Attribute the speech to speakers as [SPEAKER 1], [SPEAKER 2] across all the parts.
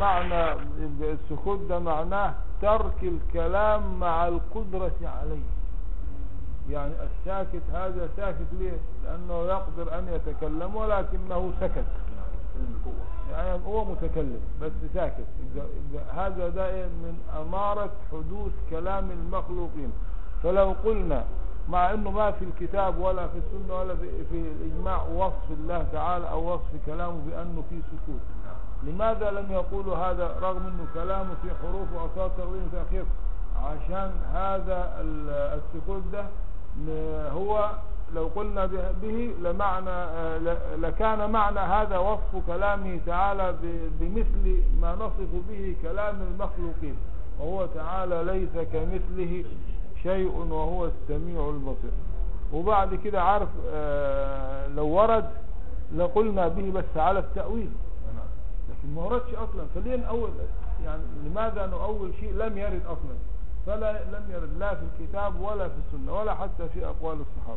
[SPEAKER 1] معنى يبقى السكوت ده معناه ترك الكلام مع القدرة عليه يعني الساكت هذا ساكت ليه لأنه يقدر أن يتكلم ولكنه سكت
[SPEAKER 2] كلمة القوة
[SPEAKER 1] يعني هو متكلم بس ساكت يبقى يبقى هذا ده إيه من أمارة حدوث كلام المخلوقين فلو قلنا مع انه ما في الكتاب ولا في السنة ولا في, في الاجماع وصف الله تعالى او وصف كلامه بانه في سكوت لماذا لم يقولوا هذا رغم انه كلامه في حروف واصوات تقديم وتاخير عشان هذا ال- السكوت ده م- هو لو قلنا به- به لمعنى آه، ل- لكان معنى هذا وصف كلامه تعالى ب- بمثل ما نصف به كلام المخلوقين وهو تعالى ليس كمثله شيء وهو السميع البصير وبعد كده عارف آه، لو ورد لقلنا به بس على التأويل
[SPEAKER 2] نعم
[SPEAKER 1] لكن ما وردش اصلا فليه نأول يعني لماذا نؤول شيء لم يرد اصلا فلا لم يرد لا في الكتاب ولا في السنة ولا حتى في اقوال الصحابة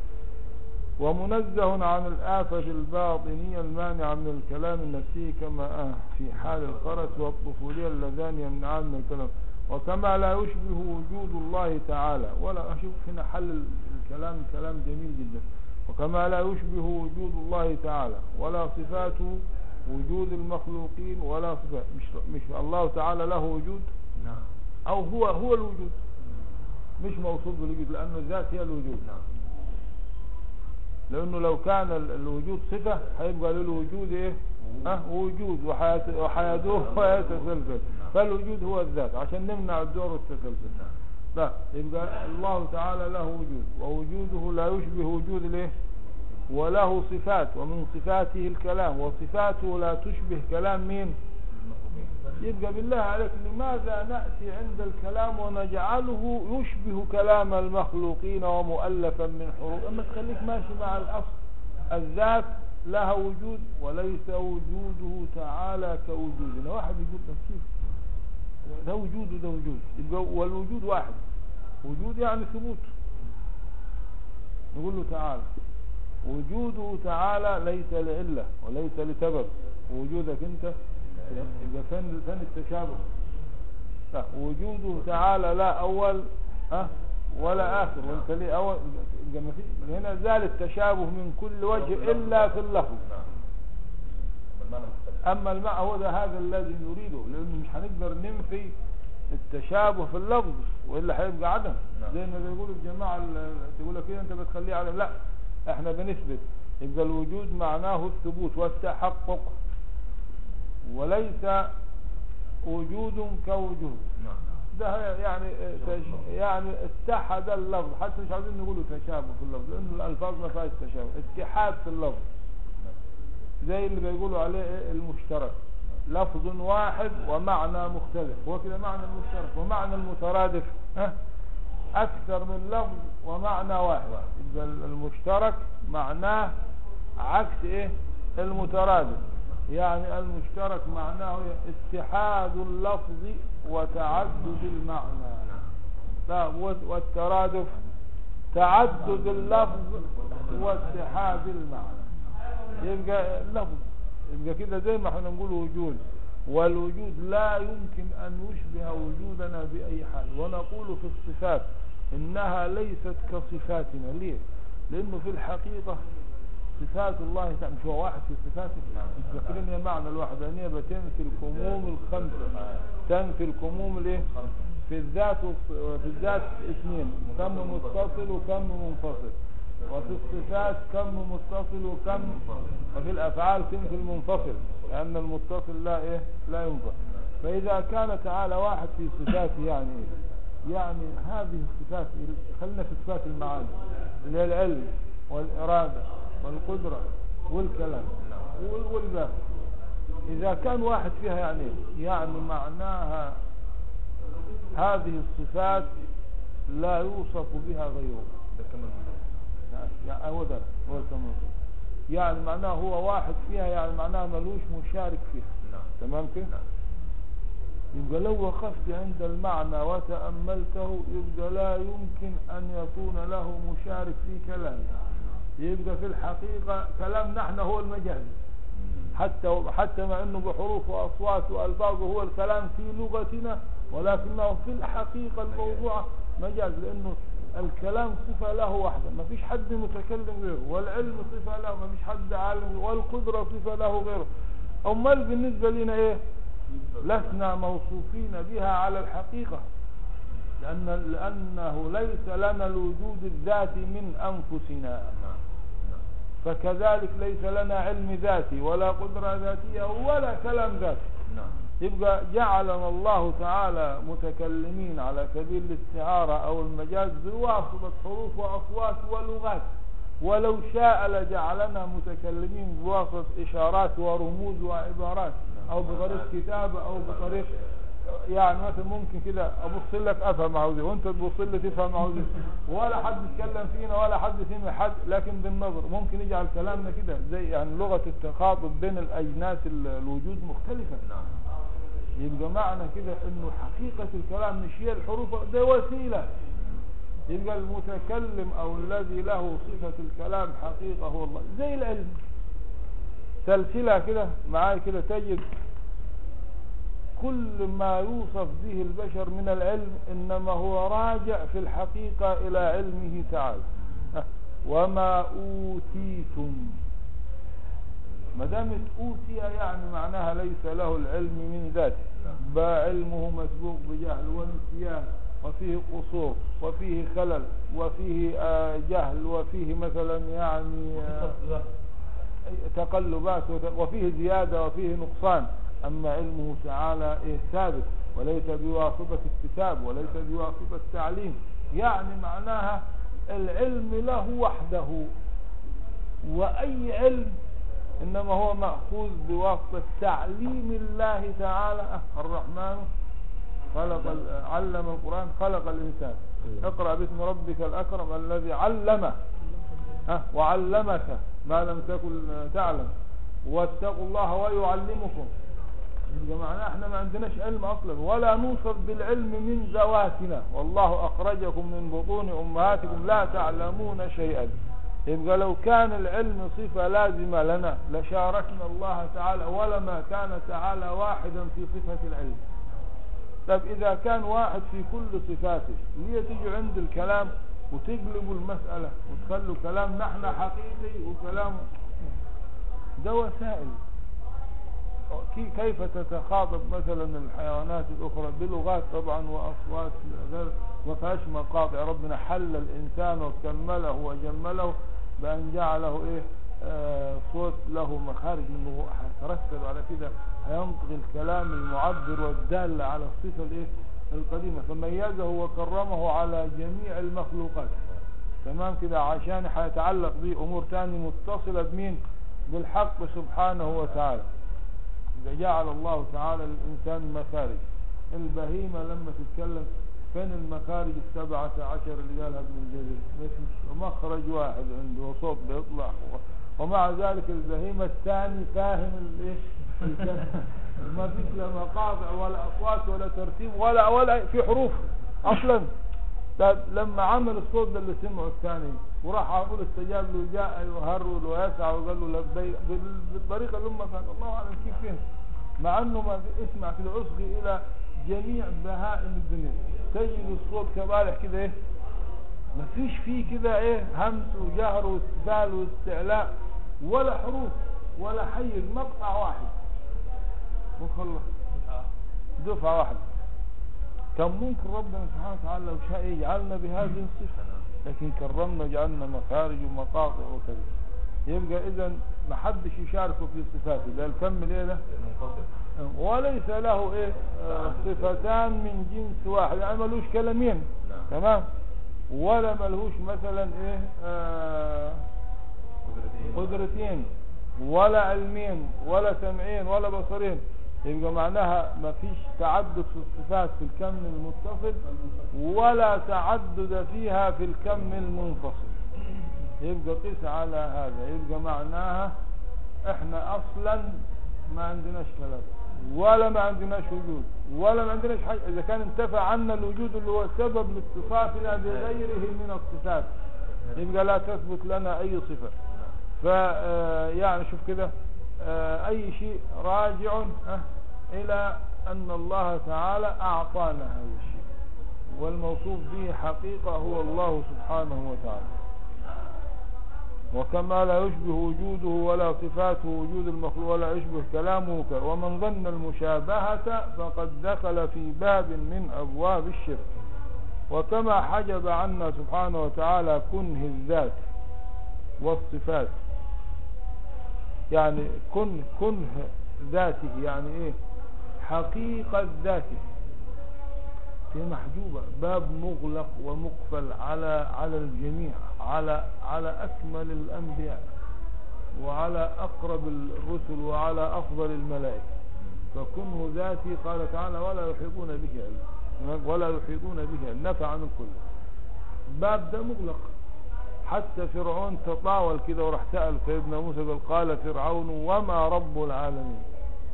[SPEAKER 1] ومنزه عن الآفة الباطنية المانعة من الكلام النفسي كما آه في حال القرس والطفولية اللذان يمنعان من الكلام وكما لا يشبه وجود الله تعالى ولا أشوف هنا حل الكلام كلام جميل جدا وكما لا يشبه وجود الله تعالى ولا صفاته وجود المخلوقين ولا صفات مش, مش الله تعالى له وجود
[SPEAKER 2] نعم
[SPEAKER 1] أو هو هو الوجود مش موصوف بالوجود لأنه الذات هي الوجود
[SPEAKER 2] نعم
[SPEAKER 1] لأنه لو كان ال- الوجود صفة هيبقى له الوجود إيه؟ أه وجود وحياة- وحياته ويتسلسل فالوجود هو الذات عشان نمنع الدور والتسلسل
[SPEAKER 2] نعم
[SPEAKER 1] لا يبقى الله تعالى له وجود ووجوده لا يشبه وجود الايه وله صفات ومن صفاته الكلام وصفاته لا تشبه كلام مين يبقى بالله عليك لماذا نأتي عند الكلام ونجعله يشبه كلام المخلوقين ومؤلفا من حروف اما تخليك ماشي مع الأصل الذات لها وجود وليس وجوده تعالى كوجودنا واحد يقول لك كيف ده وجود وده وجود يبقى والوجود واحد وجود يعني ثبوت نقول له تعالى وجوده تعالى ليس لعلة وليس لسبب وجودك انت يبقى فين فين التشابه لا وجوده تعالى لا اول ها ولا اخر وانت ليه اول يبقى ما في هنا زال التشابه من كل وجه الا في اللفظ
[SPEAKER 2] نعم أما المعنى مختلف
[SPEAKER 1] اما الماء هو ده هذا الذي نريده لانه مش هنقدر ننفي التشابه في اللفظ والا هيبقى عدم
[SPEAKER 2] نعم.
[SPEAKER 1] زي ما بيقولوا الجماعه ال- تقول لك ايه انت بتخليه عدم لا احنا بنثبت يبقى الوجود معناه الثبوت والتحقق وليس وجود كوجود
[SPEAKER 2] نعم
[SPEAKER 1] ده يعني تش- يعني اتحد اللفظ حتى مش عايزين نقوله تشابه في اللفظ لان الالفاظ ما فيهاش تشابه اتحاد في اللفظ
[SPEAKER 2] نعم
[SPEAKER 1] زي اللي بيقولوا عليه إيه المشترك لفظ واحد ومعنى مختلف هو كده معنى المشترك ومعنى المترادف ها أكثر من لفظ ومعنى واحد يبقى المشترك معناه عكس إيه المترادف يعني المشترك معناه اتحاد اللفظ وتعدد المعنى لا و- والترادف تعدد اللفظ واتحاد المعنى يبقى اللفظ يبقى كده زي ما احنا نقول وجود والوجود لا يمكن أن يشبه وجودنا بأي حال ونقول في الصفات إنها ليست كصفاتنا ليه لأنه في الحقيقة صفات الله تعالى مش هو واحد في صفاته مش فاكرين هي معنى الوحدانية بتنفي الكموم الخمسة تنفي الكموم الايه في الذات والص- في الذات اثنين كم متصل وكم منفصل وفي الصفات كم متصل وكم وفي الافعال تنفي المنفصل لان المتصل لا ايه لا ينفع فاذا كان تعالى واحد في صفاته يعني ايه يعني هذه الصفات خلينا في صفات المعاني اللي هي العلم والاراده والقدره والكلام وال- والباب اذا كان واحد فيها يعني إيه؟ يعني معناها هذه الصفات لا يوصف بها غيره
[SPEAKER 2] ده كمان
[SPEAKER 1] يعني هو ده هو الكمال يعني معناه هو واحد فيها يعني معناه ملوش مشارك فيها
[SPEAKER 2] نعم
[SPEAKER 1] تمام كده
[SPEAKER 2] نعم
[SPEAKER 1] يبقى لو وقفت عند المعنى وتأملته يبقى لا يمكن أن يكون له مشارك في كلامه يبقى في الحقيقة كلامنا احنا هو المجاز حتى حتى مع انه بحروف واصوات والفاظ هو الكلام في لغتنا ولكنه في الحقيقه الموضوع مجاز لانه الكلام صفه له وحده ما فيش حد متكلم غيره والعلم صفه له ما فيش حد عالم والقدره صفه له غيره امال بالنسبه لنا ايه لسنا موصوفين بها على الحقيقه لأن لأنه ليس لنا الوجود الذاتي من أنفسنا
[SPEAKER 2] نعم نعم
[SPEAKER 1] فكذلك ليس لنا علم ذاتي ولا قدرة ذاتية ولا كلام ذاتي
[SPEAKER 2] نعم
[SPEAKER 1] يبقى جعلنا الله تعالى متكلمين على سبيل الاستعارة أو المجاز بواسطة حروف وأصوات ولغات ولو شاء لجعلنا متكلمين بواسطة إشارات ورموز وعبارات أو بطريق كتابة أو بطريق يعني مثلا ممكن كده ابص لك افهم عاوزي وانت تبص لي تفهم عاوزي ولا حد يتكلم فينا ولا حد سمع حد لكن بالنظر ممكن يجعل كلامنا كده زي يعني لغه التخاطب بين الاجناس ال- الوجود مختلفه
[SPEAKER 2] نعم
[SPEAKER 1] يبقى معنى كده انه حقيقه الكلام مش هي الحروف ده وسيله يبقى المتكلم او الذي له صفه الكلام حقيقه هو الله زي العلم سلسله كده معاي كده تجد كل ما يوصف به البشر من العلم انما هو راجع في الحقيقه الى علمه تعالى ها، وما اوتيتم ما دامت اوتي يعني معناها ليس له العلم من ذاته با علمه مسبوق بجهل ونسيان وفيه قصور وفيه خلل وفيه آه، جهل وفيه مثلا يعني آه، تقلبات وت- وفيه زيادة وفيه نقصان أما علمه تعالى إيه ثابت وليس بواسطة الكتاب وليس بواسطة التعليم يعني معناها العلم له وحده وأي علم إنما هو مأخوذ بواسطة تعليم الله تعالى أه، الرحمن خلق ال- علم القرآن خلق الإنسان اقرأ باسم ربك الأكرم الذي علم ها وعلمك ما لم تكن تعلم واتقوا الله ويعلمكم يبقى معناه احنا ما عندناش علم اصلا ولا نوصف بالعلم من ذواتنا والله اخرجكم من بطون امهاتكم لا تعلمون شيئا يبقى لو كان العلم صفة لازمة لنا لشاركنا الله تعالى ولما كان تعالى واحدا في صفة العلم طب إذا كان واحد في كل صفاته ليه تيجي عند الكلام وتقلبوا المسألة وتخلوا كلام نحن حقيقي وكلام ده وسائل كي- كيف تتخاطب مثلا الحيوانات الأخرى بلغات طبعا وأصوات غير ما فيهاش مقاطع ربنا حل الإنسان وكمله وجمله بأن جعله إيه آه صوت له مخارج منه هيترتب على كده هينطق الكلام المعبر والدال على الصفة الإيه القديمة فميزه وكرمه على جميع المخلوقات تمام كده عشان هيتعلق به أمور تاني متصلة بمين بالحق سبحانه وتعالى إذا جعل الله تعالى للإنسان مخارج البهيمة لما تتكلم فين المخارج السبعة عشر اللي قالها ابن الجزري ما فيش مخرج واحد عنده وصوت بيطلع و- ومع ذلك البهيمة الثاني فاهم الايه الكلام. ما فيش لا مقاطع ولا أصوات ولا ترتيب ولا ولا في حروف أصلا طيب لما عمل الصوت ده اللي سمعه الثاني وراح اقول استجاب له جاء يهرول ويسعى وقال له لبيك بال- بالطريقه اللي هم فهم الله اعلم كيف فهم مع انه ما في اسمع كده اصغي الى جميع بهائم الدنيا تجد الصوت كبارح كده ايه ما فيش فيه كده ايه همس وجهر واستفال واستعلاء ولا حروف ولا حيز مقطع واحد وخلص دفعه واحده كان ممكن ربنا سبحانه وتعالى لو شاء يجعلنا بهذه الصفة لكن كرمنا وجعلنا مخارج ومقاطع وكذا يبقى اذا ما حدش يشاركه في صفاته ده الكم الايه ده
[SPEAKER 2] المنفصل
[SPEAKER 1] وليس له ايه آه، صفتان من جنس واحد يعني ملوش كلامين
[SPEAKER 2] نعم.
[SPEAKER 1] تمام ولا ملهوش مثلا ايه آه
[SPEAKER 2] قدرتين
[SPEAKER 1] قدرتين ولا علمين ولا سمعين ولا بصرين يبقى معناها ما فيش تعدد في الصفات في الكم المتصل ولا تعدد فيها في الكم المنفصل يبقى قيس على هذا يبقى معناها احنا اصلا ما عندناش كلام ولا ما عندناش وجود ولا ما عندناش حاجه اذا كان انتفى عنا الوجود اللي هو سبب لاتصافنا بغيره من الصفات يبقى لا تثبت لنا اي صفه ف آه، يعني شوف كده آه، أي شيء راجع آه، إلى أن الله تعالى أعطانا هذا الشيء والموصوف به حقيقة هو الله سبحانه وتعالى وكما لا يشبه وجوده ولا صفاته وجود المخلوق ولا يشبه كلامه ك- ومن ظن المشابهة فقد دخل في باب من أبواب الشرك وكما حجب عنا سبحانه وتعالى كنه الذات والصفات يعني كن كنه ذاته يعني ايه حقيقة ذاته هي محجوبة باب مغلق ومقفل على على الجميع على على أكمل الأنبياء وعلى أقرب الرسل وعلى أفضل الملائكة فكنه ذاتي قال تعالى ولا يحيطون به علما ولا يحيطون به علما نفى عن الكل باب ده مغلق حتى فرعون تطاول كده وراح سأل سيدنا موسى قال قال فرعون وما رب العالمين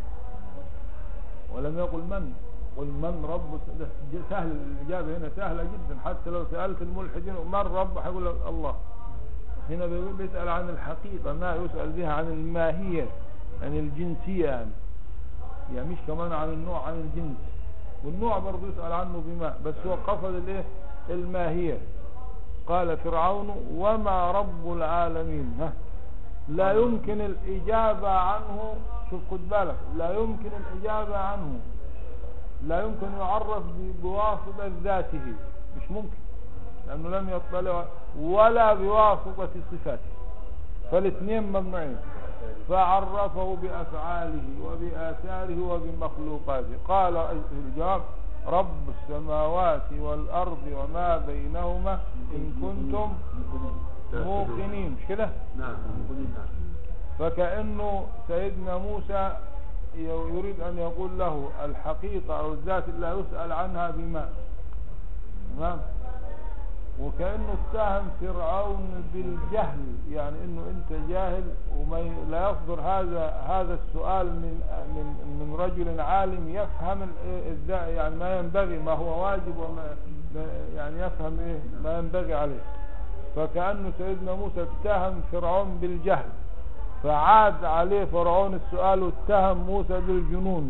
[SPEAKER 1] ولم يقل من قل من رب ده سهل الإجابة هنا سهلة جدا حتى لو سألت الملحدين من رب هيقول لك الله هنا بيقول- بيسأل عن الحقيقة ما يسأل بها عن الماهية عن الجنسية يعني يعني مش كمان عن النوع عن الجنس والنوع برضه يسأل عنه بما بس هو قصد الايه الماهية قال فرعون وما رب العالمين ها لا يمكن الإجابة عنه شوف خد بالك لا يمكن الإجابة عنه لا يمكن يعرف ب- بواسطة ذاته مش ممكن لأنه لم يطلع ولا بواسطة صفاته فالاثنين ممنوعين فعرفه بأفعاله وبآثاره وبمخلوقاته قال الجواب رب السماوات والأرض وما بينهما إن كنتم موقنين مش كده
[SPEAKER 2] نعم موجودين نعم
[SPEAKER 1] فكأنه سيدنا موسى ي- يريد أن يقول له الحقيقة أو الذات لا يسأل عنها بما تمام وكأنه اتهم فرعون بالجهل يعني انه انت جاهل وما ي- لا يصدر هذا هذا السؤال من من من رجل عالم يفهم ال- الذا- يعني ما ينبغي ما هو واجب وما ما- يعني يفهم ايه ما ينبغي عليه فكأنه سيدنا موسى اتهم فرعون بالجهل فعاد عليه فرعون السؤال واتهم موسى بالجنون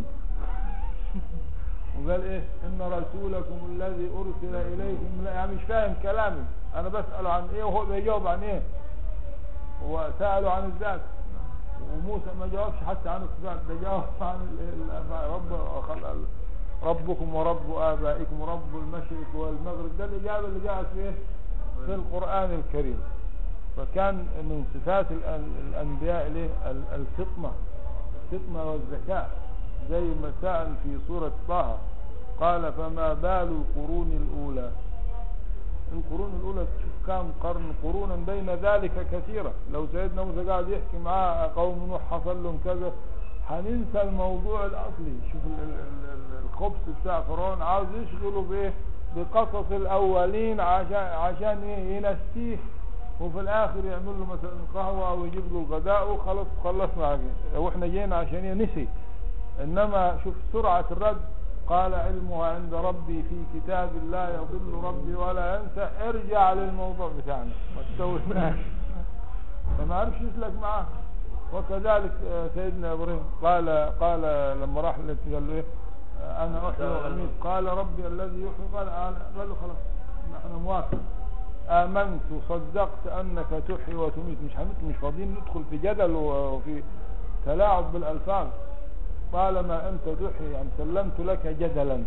[SPEAKER 1] وقال ايه ان رسولكم الذي ارسل اليكم لا يعني مش فاهم كلامي انا بسأله عن ايه وهو بيجاوب عن ايه هو سأله عن الذات وموسى ما جاوبش حتى عن الصفات ده جاوب عن ال- الافعال رب خل- ربكم ورب ابائكم ورب المشرق والمغرب ده الاجابه اللي جاءت في ايه في القران الكريم فكان من صفات الأن- الانبياء ليه ال- الفطنه الفطنه والذكاء زي ما سأل في سورة طه قال فما بال القرون الأولى القرون الأولى تشوف كام قرن قرونا بين ذلك كثيرة لو سيدنا موسى قاعد يحكي معاه قوم نوح حصل لهم كذا هننسى الموضوع الأصلي شوف ال- ال- ال- الخبث بتاع فرعون عاوز يشغله بإيه بقصص الأولين عشان عشان إيه ينسيه وفي الآخر يعمل له مثلا قهوة أو يجيب له الغداء وخلاص خلصنا عليه واحنا جينا عشان ينسي انما شوف سرعة الرد قال علمها عند ربي في كتاب لا يضل ربي ولا ينسى ارجع للموضوع بتاعنا ما تسويناش فما عرفش يسلك معاه وكذلك آه، سيدنا ابراهيم قال قال لما راح لت- قال له ايه آه، انا احيي واميت قال ربي الذي يحيي قال أنا- قال له خلاص نحن موافق امنت وصدقت انك تحيي وتميت مش هنت مش فاضيين ندخل في جدل وفي تلاعب بالالفاظ طالما أنت تحيي يعني سلمت لك جدلا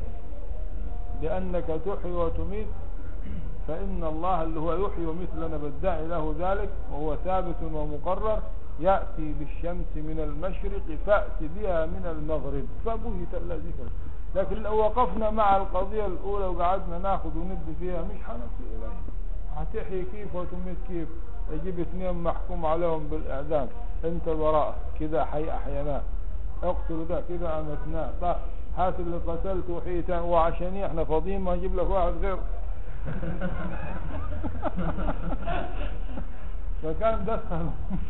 [SPEAKER 1] بأنك تحيي وتميت فإن الله اللي هو يحيي ويميت لنا بدعي له ذلك وهو ثابت ومقرر يأتي بالشمس من المشرق فأتي بها من المغرب فبهت الذي كفر لكن لو وقفنا مع القضية الأولى وقعدنا ناخذ وندي فيها مش هنصل إليه هتحيي كيف وتميت كيف يجيب اثنين محكوم عليهم بالإعدام انت براءة كذا حي أحيناه اقتل ده كده امتناه طيب هات اللي قتلته وحيته وعشان احنا فاضيين ما نجيب لك واحد غير فكان دخل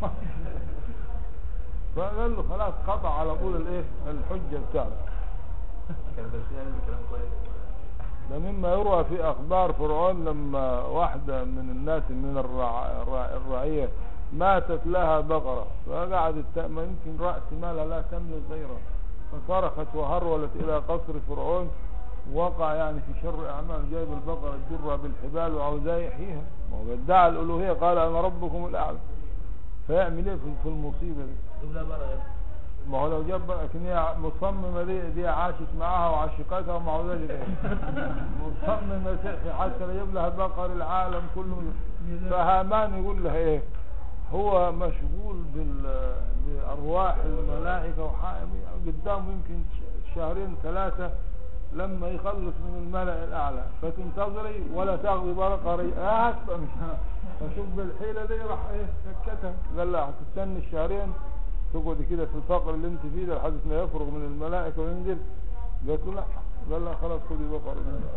[SPEAKER 1] فقال له خلاص قطع على طول الايه الحجه بتاعته
[SPEAKER 2] كان بس يعني كلام كويس
[SPEAKER 1] ده مما يروى في اخبار فرعون لما واحده من الناس من الرع... الرع... الرعيه ماتت لها بقرة فقعدت ت- ما يمكن رأس مالها لا تملك غيره فصرخت وهرولت إلى قصر فرعون وقع يعني في شر أعمال جايب البقرة تجرها بالحبال وعاوزاه يحييها ما هو ادعى الألوهية قال أنا ربكم الأعلى فيعمل إيه في- في المصيبة دي
[SPEAKER 2] جيب لها بقى
[SPEAKER 1] ما هو لو جاب بقى كان هي مصممة دي, دي عاشت معاها وعشقتها ومع ذلك إيه؟ مصممة تحيي حتى لا يجيب لها بقر العالم كله فهامان يقول لها ايه هو مشغول بال بأرواح الملائكة وحائم قدامه يمكن ش- شهرين ثلاثة لما يخلص من الملأ الأعلى فتنتظري ولا تاخذي بقري آه هسبق مش ها. فشوف بالحيلة دي راح ايه سكتها قال لها هتستني الشهرين تقعدي كده في الفقر اللي انت فيه ده لحد ما يفرغ من الملائكة وينزل قالت له لا قال لها خلاص خدي بقرة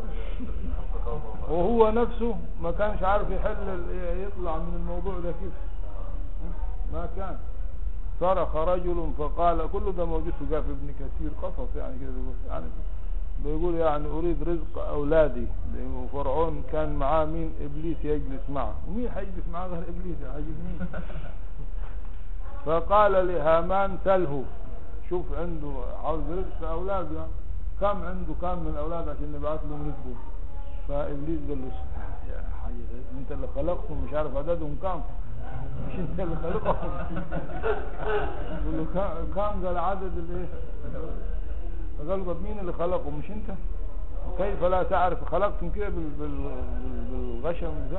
[SPEAKER 1] وهو نفسه ما كانش عارف يحل ال- يطلع من الموضوع ده كيف ما كان صرخ رجل فقال كل ده موجود في جاف ابن كثير قصص يعني كده بيقول يعني بيقول يعني اريد رزق اولادي لأنه فرعون كان معاه مين ابليس يجلس معه ومين هيجلس معاه غير ابليس هيجيب مين فقال لهامان سله شوف عنده عاوز رزق اولاده يعني. كم عنده كم من الاولاد عشان نبعث لهم رزقه فابليس قال له يا حي انت اللي خلقهم مش عارف عددهم كم مش انت اللي خلقهم يقول له كم- كم قال عدد الايه فقال له طب مين اللي خلقهم مش انت كيف لا تعرف خلقتم كده بال بال بال- بالغشم ده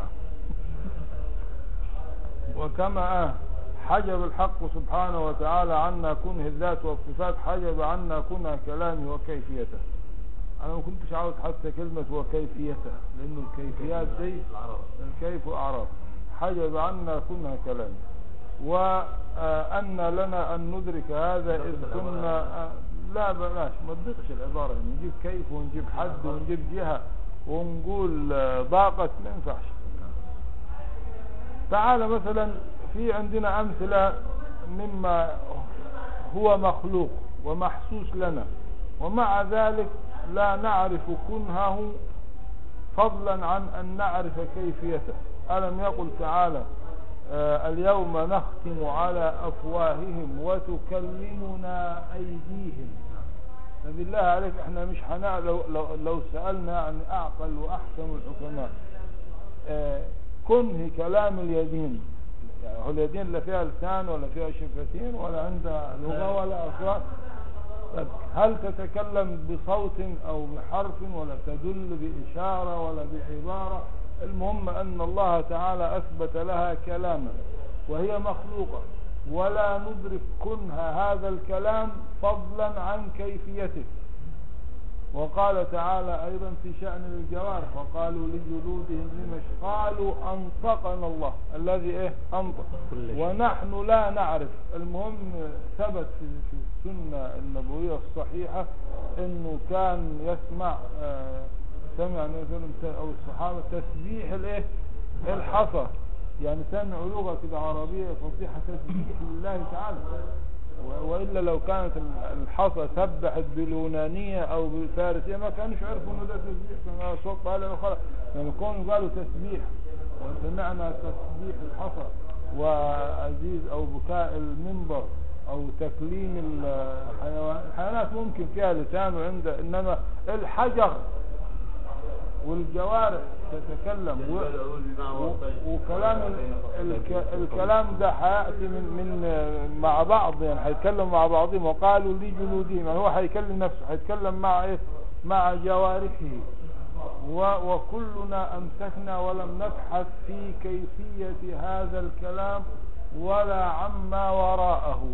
[SPEAKER 1] وكما آه حجب الحق سبحانه وتعالى عنا كنه الذات والصفات حجب عنا كنه كلامه وكيفيته انا ما كنتش عاوز حتى كلمة وكيفيته لانه الكيفيات دي
[SPEAKER 2] العرب
[SPEAKER 1] الكيف اعراض حجب عنا كنه كلامه وأن لنا أن ندرك هذا إذ كنا آه، لا بلاش ما تضيقش العبارة يعني نجيب كيف ونجيب حد ونجيب جهة ونقول آه، ضاقت ما ينفعش تعال مثلا في عندنا أمثلة مما هو مخلوق ومحسوس لنا ومع ذلك لا نعرف كنهه فضلا عن أن نعرف كيفيته ألم يقل تعالى آه، اليوم نختم على أفواههم وتكلمنا أيديهم فبالله عليك احنا مش حنا لو, لو, لو سألنا عن أعقل وأحكم الحكماء آه، كنه كلام اليدين يعني هو اليدين لا فيها لسان ولا فيها شفتين ولا عندها لغة ولا أصوات طب هل تتكلم بصوت أو بحرف ولا تدل بإشارة ولا بعبارة المهم أن الله تعالى أثبت لها كلاما وهي مخلوقة ولا ندرك كنه هذا الكلام فضلا عن كيفيته وقال تعالى أيضا في شأن الجوارح وقالوا لجلودهم لما ش- قالوا أنطقنا الله الذي إيه أنطق
[SPEAKER 2] كل شيء.
[SPEAKER 1] ونحن لا نعرف المهم ثبت في, في السنة النبوية الصحيحة أنه كان يسمع آه، سمع النبي صلى الله عليه وسلم أو الصحابة تسبيح الإيه الحصى يعني سمعوا لغة كده عربية فصيحة تسبيح لله تعالى و- وإلا لو كانت ال- الحصى سبحت باليونانية أو بالفارسية ما كانوش عرفوا إنه ده تسبيح كان صوت طالع وخلاص لما كانوا قالوا تسبيح وسمعنا تسبيح الحصى وعزيز أو بكاء المنبر أو تكليم ال- الحيوان الحيوانات ممكن فيها لسان وعند إنما الحجر والجوارح تتكلم و... و- وكلام ال- الك... الكلام ده هياتي من من مع بعض يعني هيتكلم مع بعضهم وقالوا لجلودهم يعني هو هيكلم نفسه هيتكلم مع ايه مع جوارحه و... وكلنا امسكنا ولم نبحث في كيفية هذا الكلام ولا عما وراءه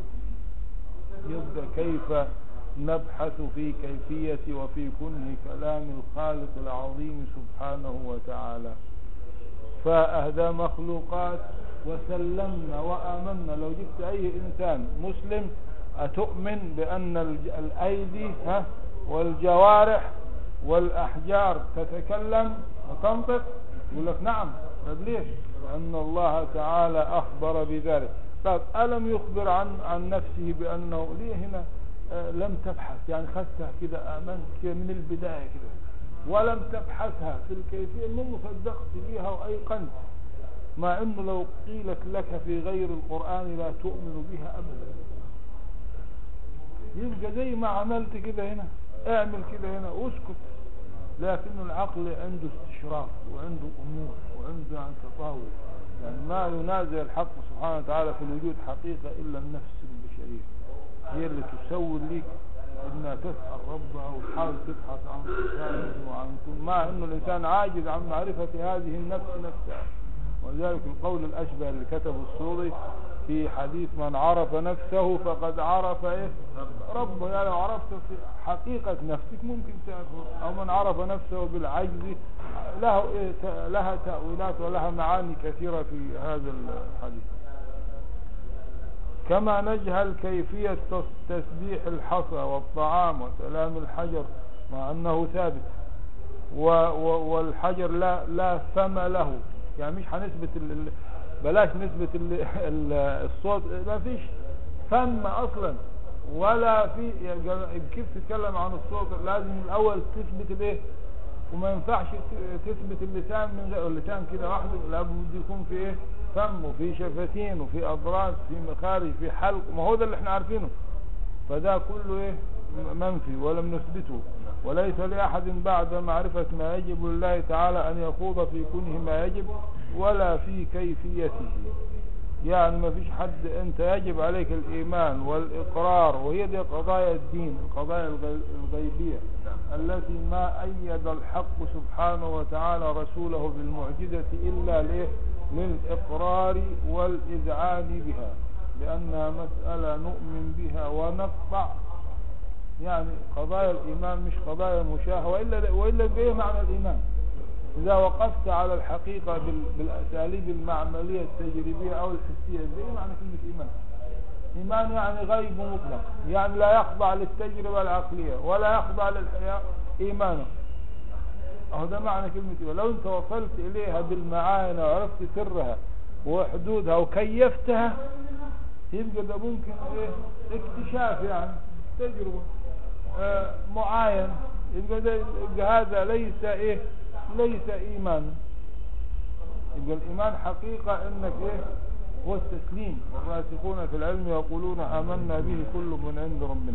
[SPEAKER 1] يبقى كيف نبحث في كيفية وفي كنه كلام الخالق العظيم سبحانه وتعالى فأهدى مخلوقات وسلمنا وآمنا لو جبت أي إنسان مسلم أتؤمن بأن الج- الأيدي ها والجوارح والأحجار تتكلم وتنطق يقول لك نعم طب ليش لأن الله تعالى أخبر بذلك طب ألم يخبر عن عن نفسه بأنه ليه هنا آه، لم تبحث يعني خدتها كده آمنت كده من البداية كده ولم تبحثها في الكيفية المهم صدقت بيها وأيقنت مع انه لو قيلت لك في غير القرآن لا تؤمن بها ابدا يبقى زي ما عملت كده هنا اعمل كده هنا اسكت لكن العقل عنده استشراف وعنده امور وعنده عن تطاول يعني ما ينازع الحق سبحانه وتعالى في الوجود حقيقة الا النفس البشرية هي اللي تسول لك انها تسأل ربها وتحاول تبحث عن صفاته وعن كل مع انه الانسان عاجز عن معرفة هذه النفس نفسها ولذلك القول الاشبه اللي كتبه السوري في حديث من عرف نفسه فقد عرف ايه ربه يعني لو عرفت في حقيقة نفسك ممكن تعرفه او من عرف نفسه بالعجز له إيه ت- لها تأويلات ولها معاني كثيرة في هذا الحديث كما نجهل كيفية تص- تسبيح الحصى والطعام وسلام الحجر مع أنه ثابت و و والحجر لا لا فم له يعني مش هنثبت ال- ال- بلاش نثبت ال- ال- الصوت ما فيش فم أصلا ولا في يعني كيف تتكلم عن الصوت لازم الأول تثبت الايه وما ينفعش ت- تثبت اللسان من غير اللسان كده وحده لابد يكون في ايه فم وفي شفتين وفي اضراس في مخارج في حلق ما هو ده اللي احنا عارفينه فده كله ايه م- منفي ولم نثبته وليس لأحد بعد معرفة ما يجب لله تعالى أن يخوض في كونه ما يجب ولا في كيفيته يعني ما فيش حد انت يجب عليك الايمان والاقرار وهي دي قضايا الدين القضايا الغي- الغيبية التي ما ايد الحق سبحانه وتعالى رسوله بالمعجزة الا ليه للاقرار والاذعان بها لانها مسألة نؤمن بها ونقطع يعني قضايا الايمان مش قضايا مشاهة والا والا ايه معنى الايمان إذا وقفت على الحقيقة بال- بالأساليب المعملية التجريبية أو الحسية زي معنى كلمة إيمان إيمان يعني غيب مطلق يعني لا يخضع للتجربة العقلية ولا يخضع للحياة إيمانه أهو ده معنى كلمة إيمان لو أنت وصلت إليها بالمعاين وعرفت سرها وحدودها وكيفتها يبقى ده ممكن إيه اكتشاف يعني تجربة آه معاين يبقى ده يبقى هذا ليس إيه ليس إيمانا يبقى الإيمان حقيقة إنك إيه هو التسليم والراسخون في العلم يقولون آمنا به كل من عند ربنا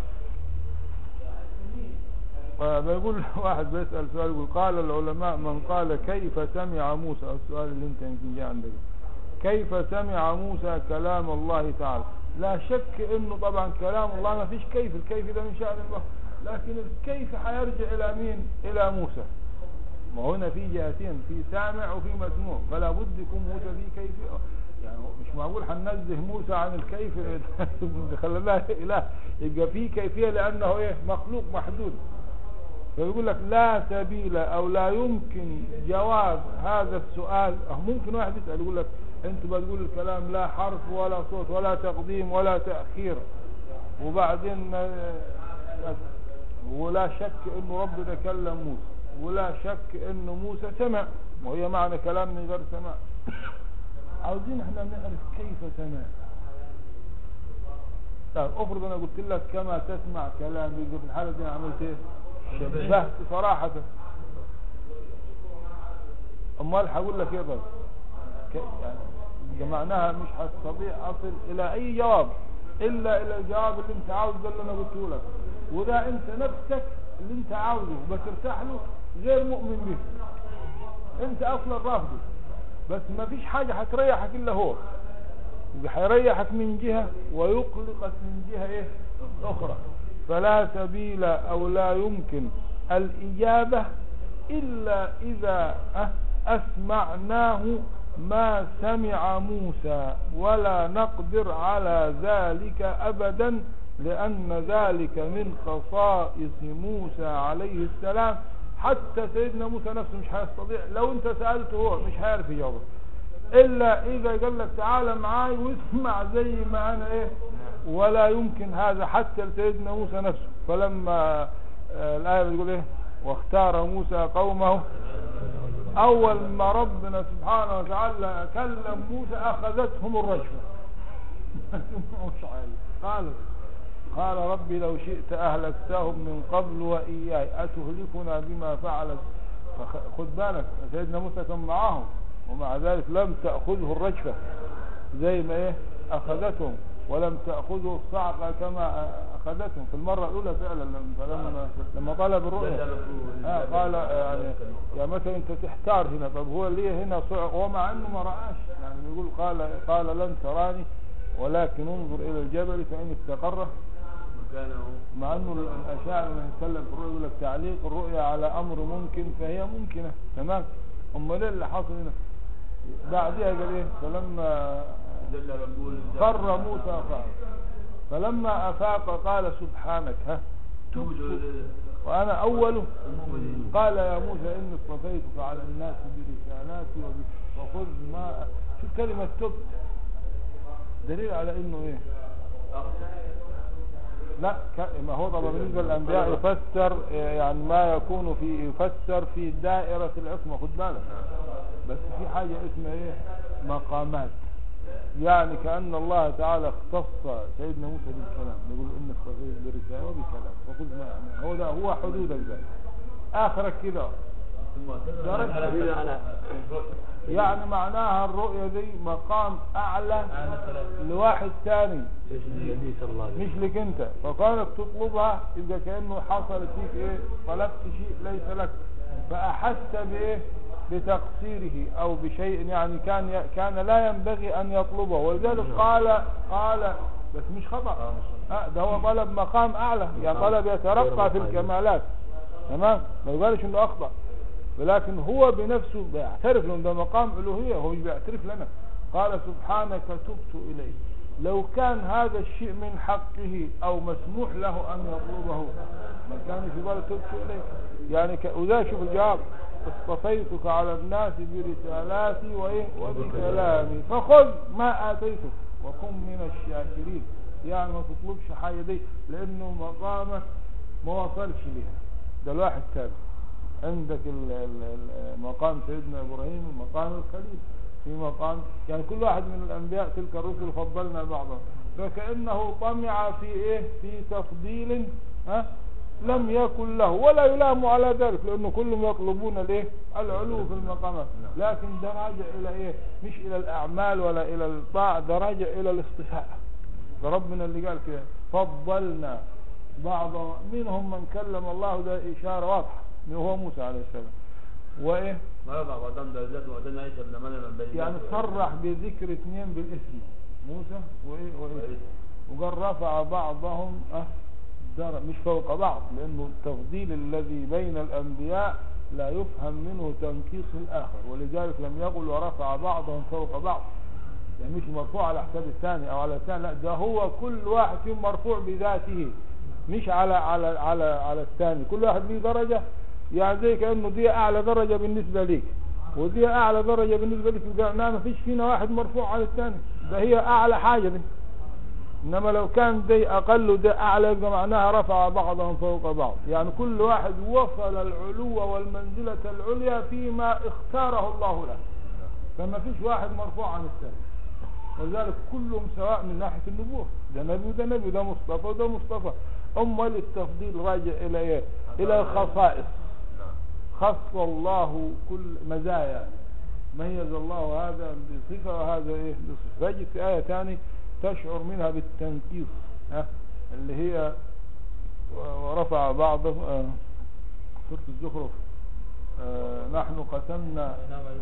[SPEAKER 1] فبيقول واحد بيسأل سؤال يقول قال العلماء من قال كيف سمع موسى السؤال اللي انت يمكن جاء عندك كيف سمع موسى كلام الله تعالى لا شك انه طبعا كلام الله ما فيش كيف الكيف ده من شأن الله لكن الكيف حيرجع الى مين الى موسى ما هنا في جهتين في سامع وفي مسموع فلا بد يكون موسى في كيف يعني مش معقول هننزه موسى عن الكيف خليناه اله يبقى في كيفيه لانه ايه مخلوق محدود فيقول لك لا سبيل او لا يمكن جواب هذا السؤال أه ممكن واحد يسال يقول لك انت بتقول الكلام لا حرف ولا صوت ولا تقديم ولا تاخير وبعدين آه، ولا شك انه ربنا كلم موسى ولا شك انه موسى سمع وهي معنى كلام من غير سماع عاوزين احنا نعرف كيف سمع طيب افرض انا قلت لك كما تسمع كلامي يبقى في الحاله دي أنا عملت ايه شبهت صراحه امال هقول لك ايه بس ك- يعني يبقى معناها مش هستطيع اصل الى اي جواب الا الى الجواب اللي انت عاوز ده اللي انا قلته لك وده انت نفسك اللي انت عاوزه بترتاح له غير مؤمن به انت اصلا رافضه بس ما فيش حاجة هتريحك الا هو يبقى هيريحك من جهة ويقلقك من جهة ايه اخرى فلا سبيل او لا يمكن الاجابة الا اذا أه اسمعناه ما سمع موسى ولا نقدر على ذلك ابدا لان ذلك من خصائص موسى عليه السلام حتى سيدنا موسى نفسه مش هيستطيع لو انت سألته هو مش هيعرف يجاوبك الا اذا قال لك تعالى معاي واسمع زي ما انا ايه ولا يمكن هذا حتى لسيدنا موسى نفسه فلما آه الايه بتقول ايه واختار موسى قومه اول ما ربنا سبحانه وتعالى كلم موسى اخذتهم الرجفه مش عارف قال قال ربي لو شئت اهلكتهم من قبل واياي اتهلكنا بما فعلت فخ- خد بالك سيدنا موسى كان معاهم ومع ذلك لم تأخذه الرجفة زي ما ايه اخذتهم ولم تأخذه الصعقة كما اخذتهم في المرة الاولى فعلا لما فلما لما طلب الرؤيا آه قال يعني يعني مثلا انت تحتار هنا طب هو ليه هنا صعق ومع انه ما رآش يعني بيقول قال قال لن تراني ولكن انظر الى الجبل فان استقر
[SPEAKER 2] مكانه
[SPEAKER 1] مع انه الاشاعره لما يتكلم في الرؤيا يقول لك تعليق الرؤيا على امر ممكن فهي ممكنه تمام امال ايه اللي حصل هنا بعدها قال ايه فلما
[SPEAKER 2] جل ربه
[SPEAKER 1] خر موسى افاق فلما افاق قال سبحانك ها تبت وانا اول قال يا موسى اني اصطفيتك على الناس برسالاتي وب- وخذ ما شوف كلمه تبت دليل على انه ايه لا ك- ما هو طبعا بالنسبه للانبياء يفسر آه، يعني ما يكون في يفسر في دائره العصمه خد بالك بس في حاجه اسمها ايه مقامات يعني كأن الله تعالى اختص سيدنا موسى بالكلام يقول إن اختصيت برسالة وبكلام وخذ ما يعني هو ده هو حدودك ده آخرك كده
[SPEAKER 2] ثم
[SPEAKER 1] درجة.
[SPEAKER 2] بمعنى
[SPEAKER 1] يعني معناها الرؤية دي مقام أعلى لواحد ثاني
[SPEAKER 2] النبي صلى الله عليه
[SPEAKER 1] مش لك انت فكانت تطلبها يبقى كأنه حصلت فيك ايه طلبت شيء ليس لك فأحس بايه بتقصيره او بشيء يعني كان كان لا ينبغي ان يطلبه ولذلك قال قال بس مش خطأ آه ده هو طلب مقام اعلى يعني طلب يترقى في الكمالات تمام ما يقالش انه اخطأ ولكن هو بنفسه بيعترف لهم ده مقام الوهية هو مش بيعترف لنا قال سبحانك تبت إليك لو كان هذا الشيء من حقه أو مسموح له أن يطلبه ما كان في باله تبت إليك يعني ك... وذا شوف الجواب اصطفيتك على الناس برسالاتي وإيه وبكلامي فخذ ما آتيتك وكن من الشاكرين يعني ما تطلبش حاجة دي لأنه مقامك ما وصلش ليها ده الواحد تاني عندك ال- ال- ال- مقام سيدنا إبراهيم مقام الخليل في مقام يعني كل واحد من الأنبياء تلك الرسل فضلنا بعضهم فكأنه طمع في إيه في تفضيل ها لم يكن له ولا يلام على ذلك لأنه كلهم يطلبون الإيه العلو في المقامات لكن ده راجع إلى إيه مش إلى الأعمال ولا إلى الطاعة ده راجع إلى الاصطفاء ده ربنا اللي قال كده فضلنا بعض منهم من كلم الله ده إشارة واضحة من هو موسى عليه السلام وإيه
[SPEAKER 2] ما رفع بعضهم درجات وعدنا عيسى ابن مريم بين
[SPEAKER 1] يعني صرح بذكر اثنين بالاسم موسى وإيه وإيه وقال رفع بعضهم أه در مش فوق بعض لأنه التفضيل الذي بين الأنبياء لا يفهم منه تنكيص الآخر ولذلك لم يقل ورفع بعضهم فوق بعض يعني مش مرفوع على حساب الثاني أو على الثاني لا ده هو كل واحد فيهم مرفوع بذاته مش على على على على الثاني كل واحد له درجة يعني زي كأنه دي أعلى درجة بالنسبة ليك ودي أعلى درجة بالنسبة لك يبقى ما فيش فينا واحد مرفوع على الثاني ده هي أعلى حاجة دي إنما لو كان دي أقل ودي أعلى يبقى معناها رفع بعضهم فوق بعض يعني كل واحد وصل العلو والمنزلة العليا فيما اختاره الله له فما فيش واحد مرفوع عن الثاني ولذلك كلهم سواء من ناحية النبوة ده نبي وده نبي ده مصطفى وده مصطفى أمال التفضيل راجع إلى إيه إلى الخصائص خص الله كل مزايا ميز الله هذا بصفة وهذا إيه بصفة تجد في آية ثانية تشعر منها بالتنكيص ها اللي هي ورفع بعضه آه، سورة الزخرف آه، نحن قسمنا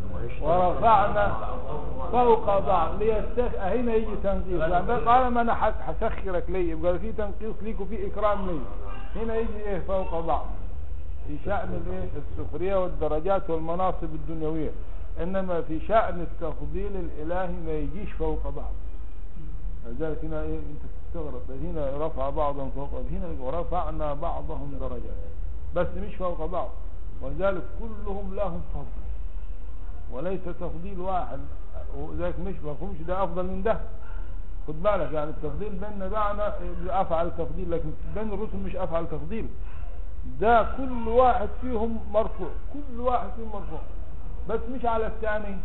[SPEAKER 1] ورفعنا فوق بعض ليستخ هنا يجي تنقيص يعني ده قال ما انا حس- هسخرك ليه يبقى في تنقيص ليك وفي اكرام لي هنا يجي ايه فوق بعض في شأن الايه السخرية والدرجات والمناصب الدنيوية انما في شأن التفضيل الالهي ما يجيش فوق بعض لذلك هنا ايه انت تستغرب ده هنا رفع بعضهم فوق بعض هنا يقول ورفعنا بعضهم درجات بس مش فوق بعض ولذلك كلهم لهم فضل وليس تفضيل واحد وذلك مش مفهومش ده افضل من ده خد بالك يعني التفضيل بيننا دعنا افعل تفضيل لكن بين الرسل مش افعل تفضيل ده كل واحد فيهم مرفوع كل واحد فيهم مرفوع بس مش على الثاني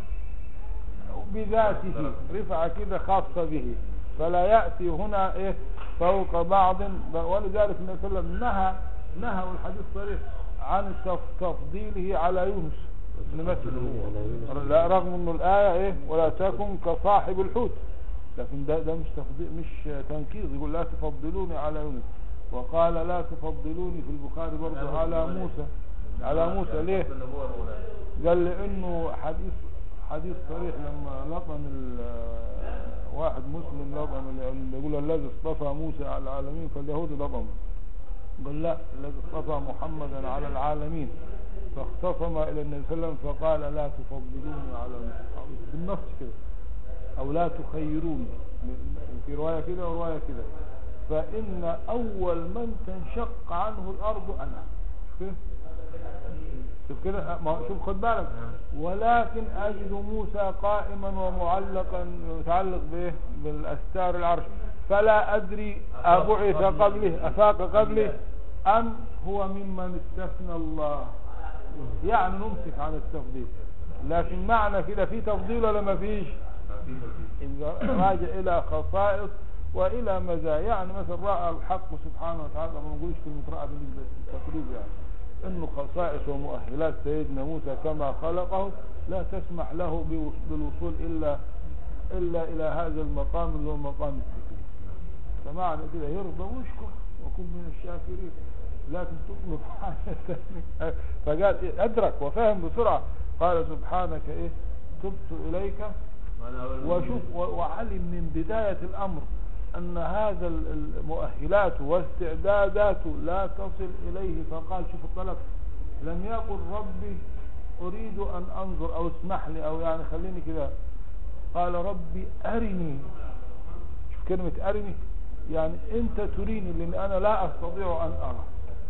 [SPEAKER 1] بذاته رفعة كده خاصة به فلا يأتي هنا إيه فوق بعض ولذلك النبي صلى الله عليه وسلم نهى نهى والحديث صريح عن تف- تفضيله على يونس نمثل لا رغم انه الآية ايه ولا تكن كصاحب الحوت لكن ده ده مش تفضيل مش تنكير يقول لا تفضلوني على يونس وقال لا تفضلوني في البخاري برضه على موسى على موسى ليه
[SPEAKER 2] النبوة مولانا
[SPEAKER 1] قال لانه حديث حديث صريح لما لطم ال- واحد مسلم لطم اللي يقول الذي اصطفى موسى على العالمين فاليهود لطمه قال لا الذي اصطفى محمدا على العالمين فاختصم الى النبي صلى الله عليه وسلم فقال لا تفضلوني على بالنص كده او لا تخيروني في رواية كده ورواية كده فان اول من تنشق عنه الارض انا شوف كده شوف كده ما شوف خد بالك ولكن اجد موسى قائما ومعلقا متعلق به بالاستار العرش فلا ادري ابعث قبله افاق قبله ام هو ممن استثنى الله يعني نمسك عن التفضيل لكن معنى كده في تفضيل ولا ما فيش يبقى راجع الى خصائص والى مزايا يعني مثلا راى الحق سبحانه وتعالى ما نقولش كلمه راى بالنسبه للتقريب يعني انه خصائص ومؤهلات سيدنا موسى كما خلقه لا تسمح له بوص- بالوصول الا الا الى هذا المقام اللي هو مقام التكليف فمعنى كده يرضى ويشكر وكن من الشاكرين لكن تطلب حاجة ثانية. فقال إيه ادرك وفهم بسرعة قال سبحانك ايه تبت اليك
[SPEAKER 2] وأنا أول من-
[SPEAKER 1] وشوف و- وعلم من بداية الأمر أن هذا ال- المؤهلات واستعداداته لا تصل إليه فقال شوف الطلب لم يقل ربي أريد أن أنظر أو اسمح لي أو يعني خليني كده قال ربي أرني شوف كلمة أرني يعني أنت تريني لأن أنا لا أستطيع أن أرى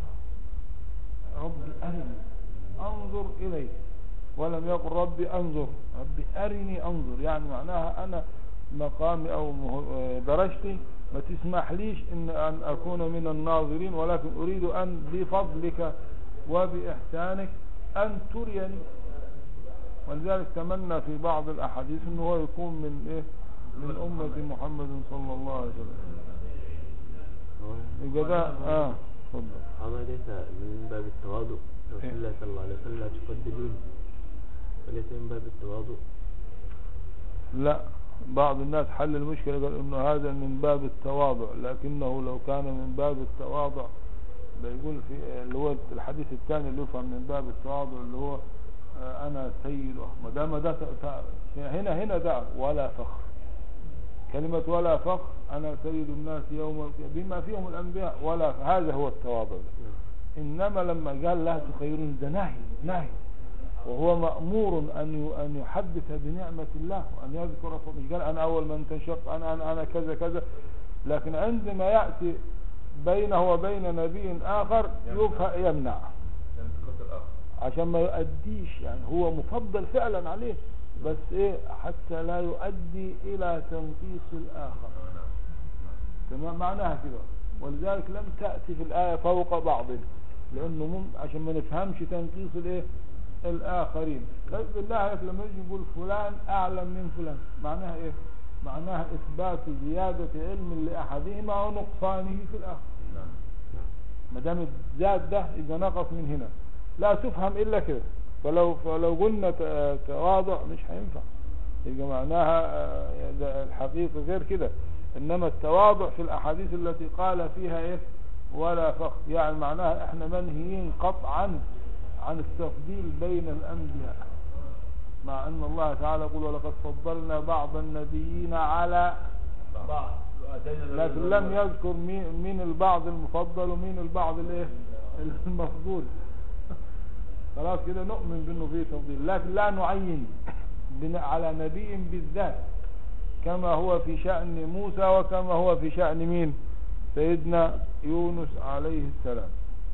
[SPEAKER 1] ربي أرني أنظر إليك ولم يقل ربي أنظر ربي أرني أنظر يعني معناها أنا مقامي أو مه- درجتي ما تسمح ليش إن أن أكون من الناظرين ولكن أريد أن بفضلك وبإحسانك أن تريني ولذلك تمنى في بعض الأحاديث أنه هو يكون من إيه من أمة محمد صلى الله عليه وسلم يبقى ده آه تفضل
[SPEAKER 3] هذا ليس من باب التواضع رسول الله صلى الله عليه وسلم لا تفضلون وليس من باب التواضع
[SPEAKER 1] لا بعض الناس حل المشكلة قال انه هذا من باب التواضع لكنه لو كان من باب التواضع بيقول في اللي هو الحديث الثاني اللي يفهم من باب التواضع اللي هو آه، انا سيد ما دام ده ت- ت- هنا هنا ده ولا فخر كلمة ولا فخر انا سيد الناس يوم القيامة بما فيهم الانبياء ولا هذا هو التواضع ده. انما لما قال لا تخيرون ده نهي نهي وهو مأمور أن ي- أن يحدث بنعمة الله وأن يذكر ف- مش قال أنا أول من تنشق أنا أنا أنا كذا كذا لكن عندما يأتي بينه وبين نبي آخر يفهم يمنع
[SPEAKER 2] يعني في الآخر
[SPEAKER 1] عشان ما يؤديش يعني هو مفضل فعلا عليه بس إيه حتى لا يؤدي إلى تنقيص الآخر تمام معناها كده ولذلك لم تأتي في الآية فوق بعض لأنه مم عشان ما نفهمش تنقيص الإيه الآخرين بس بالله عليك لما يجي يقول فلان أعلم من فلان معناها إيه معناها إثبات زيادة علم لأحدهما ونقصانه في الآخر ما دام زاد ده إذا نقص من هنا لا تفهم إلا كده فلو فلو قلنا ت- تواضع مش هينفع يبقى معناها آه، ده الحقيقة غير كده إنما التواضع في الأحاديث التي قال فيها إيه ولا فخر يعني معناها إحنا منهيين قطعا عن التفضيل بين الأنبياء مع أن الله تعالى يقول ولقد فضلنا بعض النبيين على
[SPEAKER 2] بعض أتينا
[SPEAKER 1] لكن لم يذكر مين مين البعض المفضل ومين البعض الايه المفضول خلاص كده نؤمن بانه فيه تفضيل لكن لا نعين بناء على نبي بالذات كما هو في شأن موسى وكما هو في شأن مين سيدنا يونس عليه السلام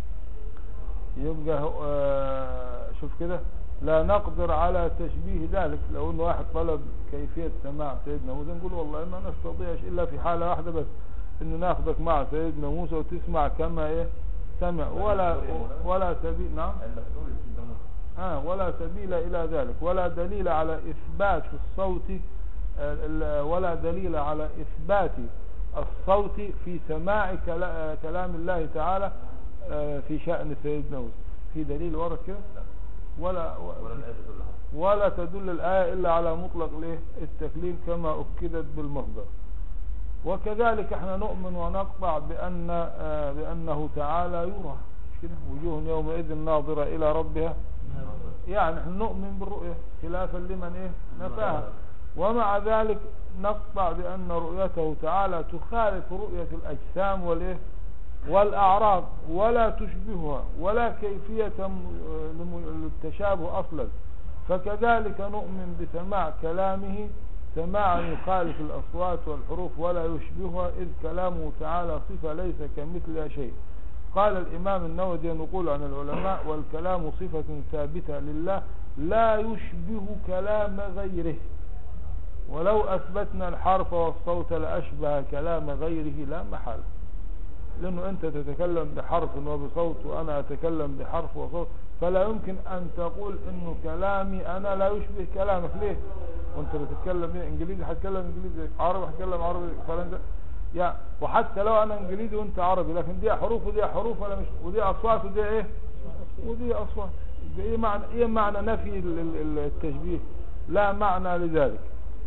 [SPEAKER 1] يبقى هو- آه، شوف كده لا نقدر على تشبيه ذلك لو انه واحد طلب كيفية سماع سيدنا موسى نقول والله ما نستطيعش الا في حالة واحدة بس انه ناخذك مع سيدنا موسى وتسمع كما ايه سمع ولا ولا سبيل نعم
[SPEAKER 2] المحذور يسمونه
[SPEAKER 1] آه ولا سبيل إلى ذلك ولا دليل على إثبات الصوت آه، ال- ولا دليل على إثبات الصوت في سماع كلا- آه، كلام الله تعالى آه، في شأن سيدنا موسى في دليل ورد كده ولا
[SPEAKER 2] ولا الآية تدل على
[SPEAKER 1] ولا تدل الآية إلا على مطلق الايه التكليل كما أكدت بالمصدر وكذلك احنا نؤمن ونقطع بأن آه، بأنه تعالى يرى مش كده وجوه يومئذ ناظرة إلى ربها يعني احنا نؤمن بالرؤية خلافا لمن ايه نفاها ومع ذلك نقطع بأن رؤيته تعالى تخالف رؤية الأجسام والايه والأعراض ولا تشبهها ولا كيفية م- لم- للتشابه أصلا فكذلك نؤمن بسماع كلامه سماعا يخالف الأصوات والحروف ولا يشبهها إذ كلامه تعالى صفة ليس كمثلها شيء قال الإمام النووي نقول عن العلماء والكلام صفة ثابتة لله لا يشبه كلام غيره ولو أثبتنا الحرف والصوت لأشبه كلام غيره لا محال لأنه أنت تتكلم بحرف وبصوت وأنا أتكلم بحرف وصوت فلا يمكن أن تقول إنه كلامي أنا لا يشبه كلامك ليه وأنت بتتكلم إيه إنجليزي هتكلم إنجليزي عربي هتكلم عربي فرنسي يعني وحتى لو أنا إنجليزي وأنت عربي لكن دي حروف ودي حروف ولا مش ودي أصوات ودي إيه ودي أصوات يبقى إيه معنى إيه معنى نفي ال- ال- التشبيه لا معنى لذلك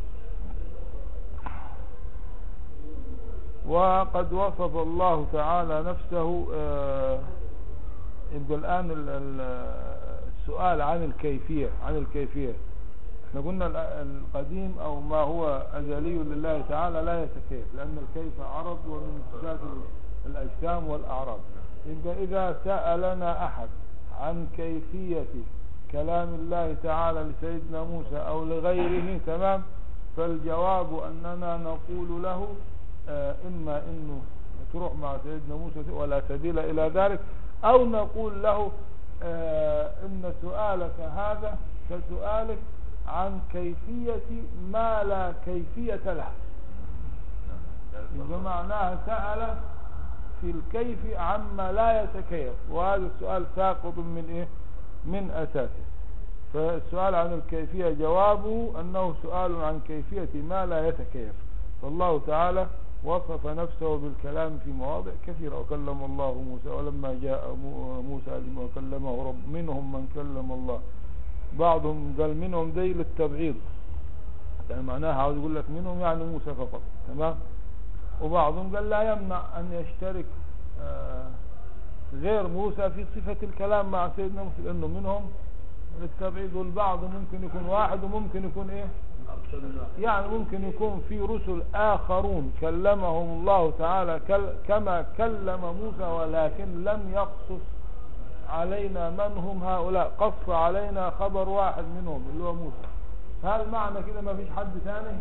[SPEAKER 1] وقد وصف الله تعالى نفسه آه، يبقى الآن ال- ال- السؤال عن الكيفية عن الكيفية احنا قلنا ال- القديم او ما هو ازلي لله تعالى لا يتكيف لان الكيف عرض ومن صفات ال- الاجسام والاعراض يبقى اذا سألنا احد عن كيفية كلام الله تعالى لسيدنا موسى او لغيره تمام فالجواب اننا نقول له آه، اما انه تروح مع سيدنا موسى ولا سبيل الى ذلك او نقول له آه، ان سؤالك هذا كسؤالك عن كيفية ما لا كيفية له يبقى معناها سأل في الكيف عما لا يتكيف وهذا السؤال ساقط من ايه من اساسه فالسؤال عن الكيفية جوابه انه سؤال عن كيفية ما لا يتكيف فالله تعالى وصف نفسه بالكلام في مواضع كثيرة وكلم الله موسى ولما جاء مو- موسى لما وكلمه رب منهم من كلم الله بعضهم قال منهم دي للتبعيض يعني معناها عاوز يقول لك منهم يعني موسى فقط تمام وبعضهم قال لا يمنع أن يشترك آه، غير موسى في صفة الكلام مع سيدنا موسى لأنه منهم للتبعيض والبعض ممكن يكون واحد وممكن يكون إيه
[SPEAKER 2] أكثر من واحد
[SPEAKER 1] يعني ممكن يكون في رسل آخرون كلمهم الله تعالى كل كما كلم موسى ولكن لم يقصص علينا من هم هؤلاء قص علينا خبر واحد منهم اللي هو موسى هل معنى كده ما فيش حد ثاني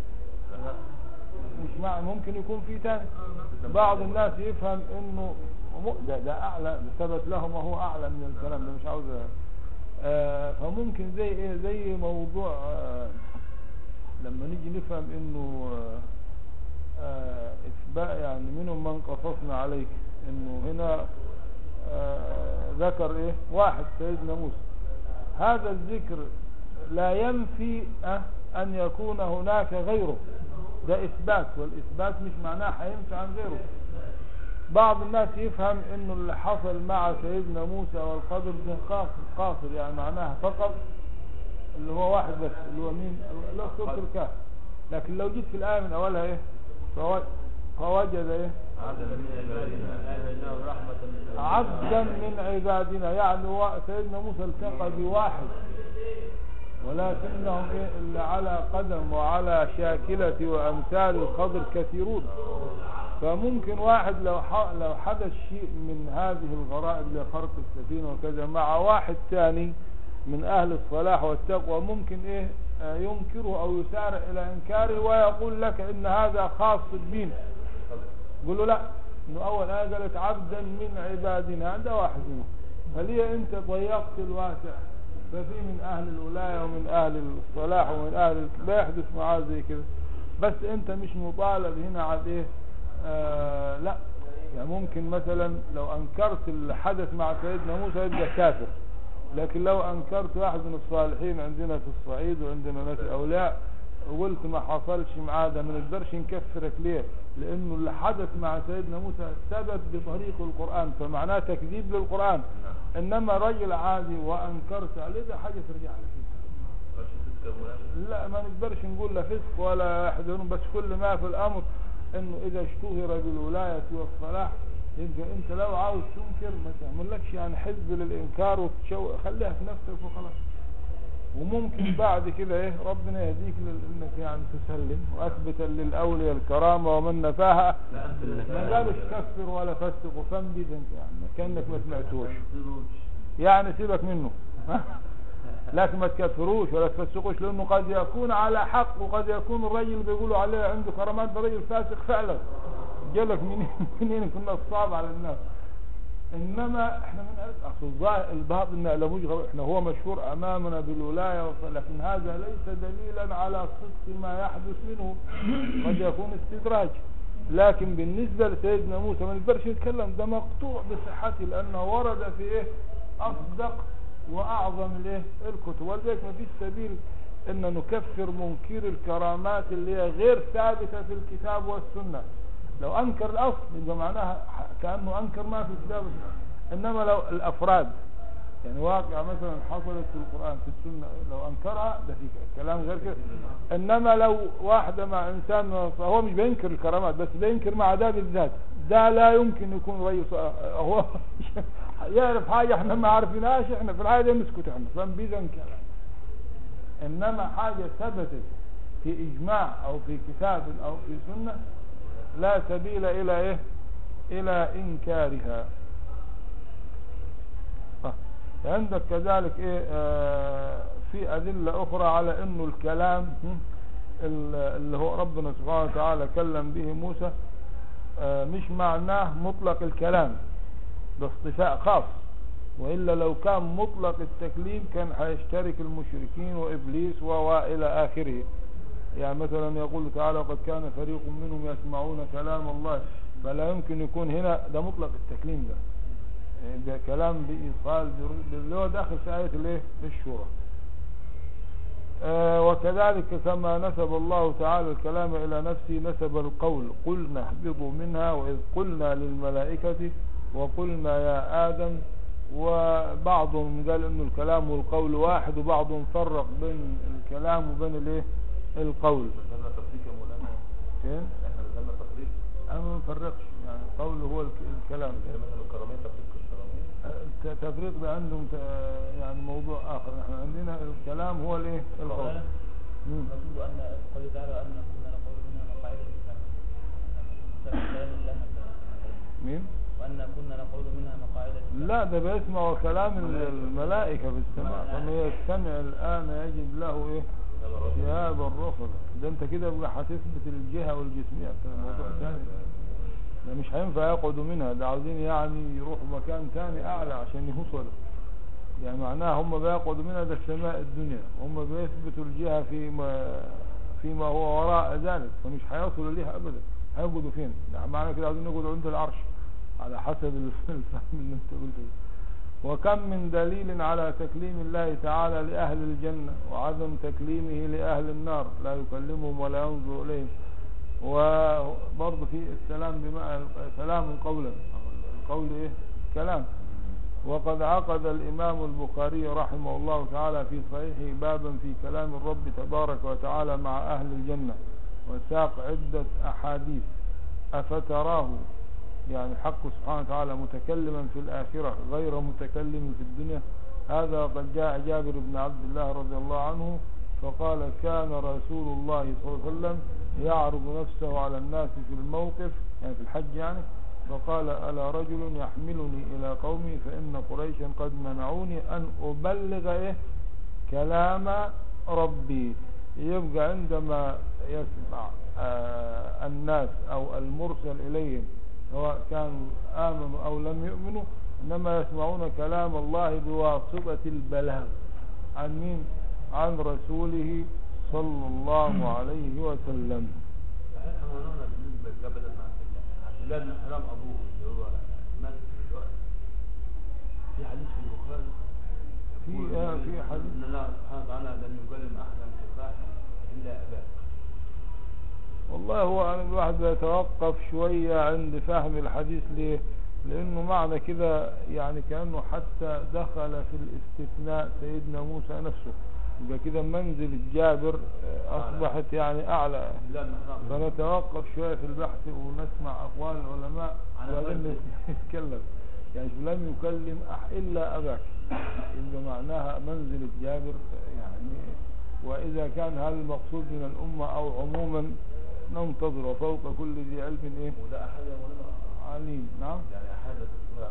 [SPEAKER 1] مش معنى ممكن يكون في ثاني بعض الناس يفهم انه م- ده, ده اعلى ثبت له ما هو اعلى من الكلام ده مش عاوز آه فممكن زي ايه زي موضوع آه لما نيجي نفهم انه آه، آه، اثبات يعني منهم من قصصنا عليك انه هنا آه، ذكر ايه واحد سيدنا موسى هذا الذكر لا ينفي آه، ان يكون هناك غيره ده اثبات والاثبات مش معناه هينفي عن غيره بعض الناس يفهم انه اللي حصل مع سيدنا موسى والخضر ده قاصر قاصر يعني معناها فقط اللي هو واحد بس اللي هو مين اللي هو سورة الكهف لكن لو جيت في الآية من أولها إيه فو- فوجد إيه
[SPEAKER 2] عبدا من عبادنا آتيناه رحمة من
[SPEAKER 1] عبدا من عبادنا يعني هو سيدنا موسى التقى بواحد ولكنهم إيه اللي على قدم وعلى شاكلة وأمثال الخضر كثيرون فممكن واحد لو ح- لو حدث شيء من هذه الغرائب لخرق السفينة وكذا مع واحد ثاني من أهل الصلاح والتقوى ممكن إيه آه، ينكره أو يسارع إلى إنكاره ويقول لك إن هذا خاص بينا قل له لا إنه أول آية قالت عبدا من عبادنا ده واحد منهم فليه أنت ضيقت الواسع ففي من أهل الولاية ومن أهل الصلاح ومن أهل ال- لا يحدث معاه زي كده بس أنت مش مطالب هنا على إيه آه لا يعني ممكن مثلا لو أنكرت الحدث مع سيدنا موسى يبقى كافر لكن لو أنكرت واحد من الصالحين عندنا في الصعيد وعندنا ناس أولياء قلت ما حصلش معاه ده ما نقدرش نكفرك ليه لانه اللي حدث مع سيدنا موسى ثبت بطريق القرآن فمعناه تكذيب للقرآن انما رجل عادي وانكرت عليه ده حاجة ترجع لك لا ما نقدرش نقول لا فسق ولا يحزنون بس كل ما في الامر انه اذا اشتهر بالولاية والصلاح يبقى انت لو عاوز تنكر ما تعملكش يعني حزب للانكار وتشو خليها في نفسك وخلاص وممكن بعد كده ايه ربنا يهديك لل- انك يعني تسلم واثبتا للاولياء الكرامه ومن نفاها ما قالش كفر ولا فسق وفم بذنب يعني كانك ما سمعتوش يعني سيبك منه ها؟ لكن ما تكفروش ولا تفسقوش لانه قد يكون على حق وقد يكون الرجل اللي بيقولوا عليه عنده كرامات ده رجل فاسق فعلا جالك منين منين كنا الصعب على الناس انما احنا من اصل الظاهر البعض ما يعلموش غير احنا هو مشهور امامنا بالولايه والص- لكن هذا ليس دليلا على صدق ما يحدث منه قد يكون استدراج لكن بالنسبه لسيدنا موسى ما نقدرش نتكلم ده مقطوع بصحته لانه ورد في ايه اصدق واعظم الايه الكتب ولذلك ما فيش سبيل ان نكفر منكر الكرامات اللي هي غير ثابته في الكتاب والسنه لو انكر الاصل يبقى معناها ح- كانه انكر ما في الكتاب والسنة. انما لو الافراد يعني واقع مثلا حصلت في القران في السنه لو انكرها ده في كلام غير كده انما لو واحده مع انسان هو مش بينكر الكرامات بس بينكر مع ده بالذات ده لا يمكن يكون رئيس هو يعرف حاجه احنا ما عارفينهاش احنا في العاده نسكت احنا فنبيذ كلام انما حاجه ثبتت في اجماع او في كتاب او في سنه لا سبيل الى ايه الى انكارها آه. عندك كذلك ايه آه في ادله اخرى على انه الكلام هم، ال- اللي هو ربنا سبحانه وتعالى كلم به موسى آه مش معناه مطلق الكلام ده اصطفاء خاص والا لو كان مطلق التكليم كان هيشترك المشركين وابليس والى اخره يعني مثلا يقول تعالى وقد كان فريق منهم يسمعون كلام الله فلا يمكن يكون هنا ده مطلق التكليم ده يعني ده كلام بإيصال بر- اللي هو داخل في آية الايه الشورى آه وكذلك كما نسب الله تعالى الكلام إلى نفسه نسب القول قلنا اهبطوا منها وإذ قلنا للملائكة وقلنا يا آدم وبعضهم قال انه الكلام والقول واحد وبعضهم فرق بين الكلام وبين الايه القول
[SPEAKER 2] نزلنا تطبيق يا مولانا
[SPEAKER 1] فين
[SPEAKER 2] احنا نزلنا تطبيق
[SPEAKER 1] انا ما نفرقش يعني القول هو الك- الكلام
[SPEAKER 2] زي مثلا الكرامية تطبيق الكرامية
[SPEAKER 1] الت- تفريق ده عندهم ت- يعني موضوع اخر احنا عندنا الكلام هو الايه القول
[SPEAKER 4] مولانا
[SPEAKER 1] مم.
[SPEAKER 4] نقول أن قوله تعالى أن كنا نقول منها مقاعد للسمع كلام الله
[SPEAKER 1] مين
[SPEAKER 4] وأن كنا نقول منها مقاعد للسمع
[SPEAKER 1] لا ده بيسمع كلام ال- الملائكة في السماء فمن يستمع الآن يجد له ايه شهاب الرفض ده انت كده بقى هتثبت الجهة والجسمية في موضوع ثاني ده مش هينفع يقعدوا منها ده عاوزين يعني يروحوا مكان ثاني اعلى عشان يوصلوا يعني معناها هم بيقعدوا منها ده السماء الدنيا هم بيثبتوا الجهة فيما فيما هو وراء ذلك فمش هيصلوا ليها ابدا هيقعدوا فين يعني معنى كده عاوزين يقعدوا عند العرش على حسب الفهم اللي انت قلته وكم من دليل على تكليم الله تعالى لأهل الجنة وعدم تكليمه لأهل النار لا يكلمهم ولا ينظر إليهم وبرضه في السلام بمعنى سلام قولا القول إيه كلام وقد عقد الإمام البخاري رحمه الله تعالى في صحيحه بابا في كلام الرب تبارك وتعالى مع أهل الجنة وساق عدة أحاديث أفتراه يعني الحق سبحانه وتعالى متكلما في الآخرة غير متكلم في الدنيا هذا قد جاء جابر بن عبد الله رضي الله عنه فقال كان رسول الله صلى الله عليه وسلم يعرض نفسه على الناس في الموقف يعني في الحج يعني فقال ألا رجل يحملني إلى قومي فإن قريشا قد منعوني أن أبلغ إيه كلام ربي يبقى عندما يسمع آه الناس أو المرسل إليهم سواء كانوا آمنوا أو لم يؤمنوا إنما يسمعون كلام الله بواسطة البلاغ عن مين؟ عن رسوله صلى الله عليه وسلم
[SPEAKER 2] صحيح يا مولانا بالنسبة لجبل مع عبد الله بن حرام أبوه اللي هو مات دلوقتي في حديث في البخاري
[SPEAKER 1] في-
[SPEAKER 2] يقول
[SPEAKER 1] آه،
[SPEAKER 2] النبي
[SPEAKER 1] في حديث.
[SPEAKER 2] إن الله سبحانه وتعالى لم يكلم أحدا في الفاحش إلا أباك
[SPEAKER 1] والله هو يعني الواحد يتوقف شوية عند فهم الحديث ليه لأنه معنى كده يعني كأنه حتى دخل في الاستثناء سيدنا موسى نفسه يبقى كده منزل الجابر آه، أصبحت يعني أعلى
[SPEAKER 2] عبد الله بن حرام
[SPEAKER 1] فنتوقف شوية في البحث ونسمع أقوال العلماء
[SPEAKER 2] على
[SPEAKER 1] وبعدين
[SPEAKER 2] فرق.
[SPEAKER 1] نتكلم يعني لم يكلم أح إلا أباك يبقى معناها منزل الجابر يعني وإذا كان هذا المقصود من الأمة أو عموما ننتظر وفوق كل ذي علم إيه
[SPEAKER 2] وده أحد ولا
[SPEAKER 1] عليم نعم
[SPEAKER 2] يعني أحد الصلاة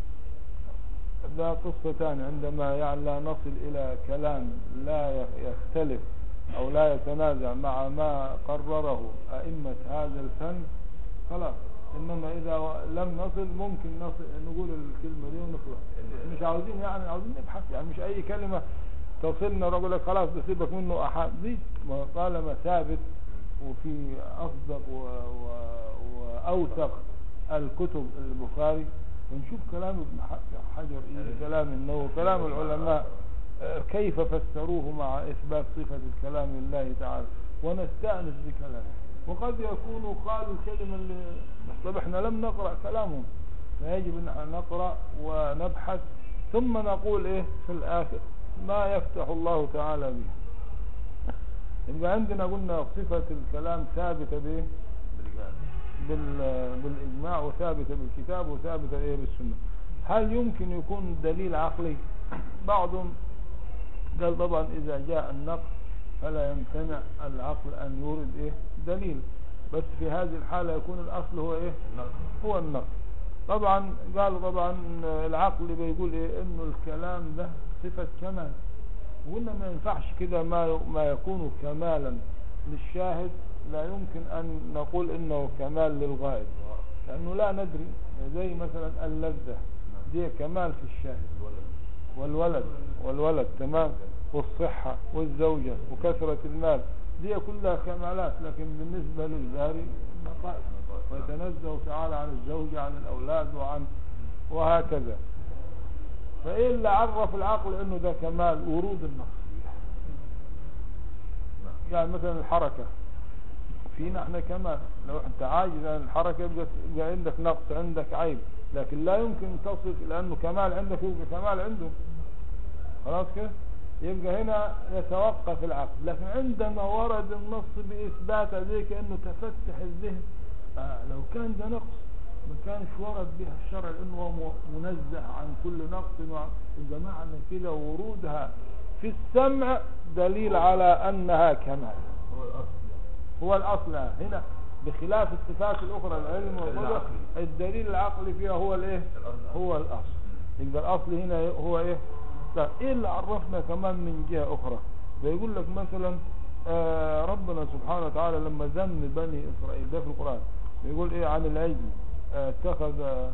[SPEAKER 1] لا قصة ثانية عندما يعني لا نصل إلى كلام لا يخ- يختلف أو لا يتنازع مع ما قرره أئمة هذا الفن خلاص إنما إذا و- لم نصل ممكن نصل نقول الكلمة دي ونخلص مش عاوزين يعني عاوزين نبحث يعني مش أي كلمة تصلنا ونقول لك خلاص بسيبك منه أحد دي ما طالما ثابت وفي أصدق و... و... وأوثق الكتب البخاري ونشوف كلام ابن ح- حجر إيه كلام النووي كلام العلماء آه، كيف فسروه مع إثبات صفة الكلام لله تعالى ونستأنس بكلامه وقد يكونوا قالوا الكلمة اللي طب احنا لم نقرأ كلامهم فيجب ان احنا نقرأ ونبحث ثم نقول ايه في الآخر ما يفتح الله تعالى به يبقى عندنا قلنا صفة الكلام ثابتة بايه
[SPEAKER 2] بالرجال
[SPEAKER 1] بال- بالإجماع وثابتة بالكتاب وثابتة إيه بالسنة هل يمكن يكون دليل عقلي بعضهم قال طبعا إذا جاء النقل فلا يمتنع العقل أن يورد إيه دليل بس في هذه الحالة يكون الأصل هو إيه
[SPEAKER 2] النقل
[SPEAKER 1] هو النقل طبعا قالوا طبعا العقل بيقول إيه إنه الكلام ده صفة كمال وقلنا ما ينفعش كده ما ما يكون كمالا للشاهد لا يمكن أن نقول إنه كمال للغائب لأنه لا ندري زي مثلا اللذة دي كمال في الشاهد والولد والولد تمام والصحة والزوجة وكثرة المال دي كلها كمالات لكن بالنسبة للباري نقائص ويتنزه تعالى عن الزوجة عن الأولاد وعن وهكذا فإيه اللي عرف العقل انه ده كمال ورود النص يعني مثلا الحركة فينا احنا كمال لو انت عاجز عن الحركة يبقى يبقى عندك نقص عندك عيب لكن لا يمكن تصف لانه كمال عندك يبقى كمال عنده خلاص كده يبقى هنا يتوقف العقل لكن عندما ورد النص بإثبات ذي كأنه تفتح الذهن آه لو كان ده نقص ما كانش ورد بها الشرع لأنه هو م- منزه عن كل نقص وعن- يبقى معنى كده ورودها في السمع دليل على أنها كمال
[SPEAKER 2] هو الأصل
[SPEAKER 1] هو الأصل هنا بخلاف الصفات الأخرى العلم
[SPEAKER 2] الدليل
[SPEAKER 1] والقدرة
[SPEAKER 2] العقلي.
[SPEAKER 1] الدليل العقلي فيها هو الإيه
[SPEAKER 2] الأصل.
[SPEAKER 1] هو الأصل يبقى الأصل هنا هو إيه لا إيه اللي عرفنا كمان من جهة أخرى بيقول لك مثلا آه ربنا سبحانه وتعالى لما ذم بني إسرائيل ده في القرآن بيقول إيه عن العجل آه، اتخذ آه،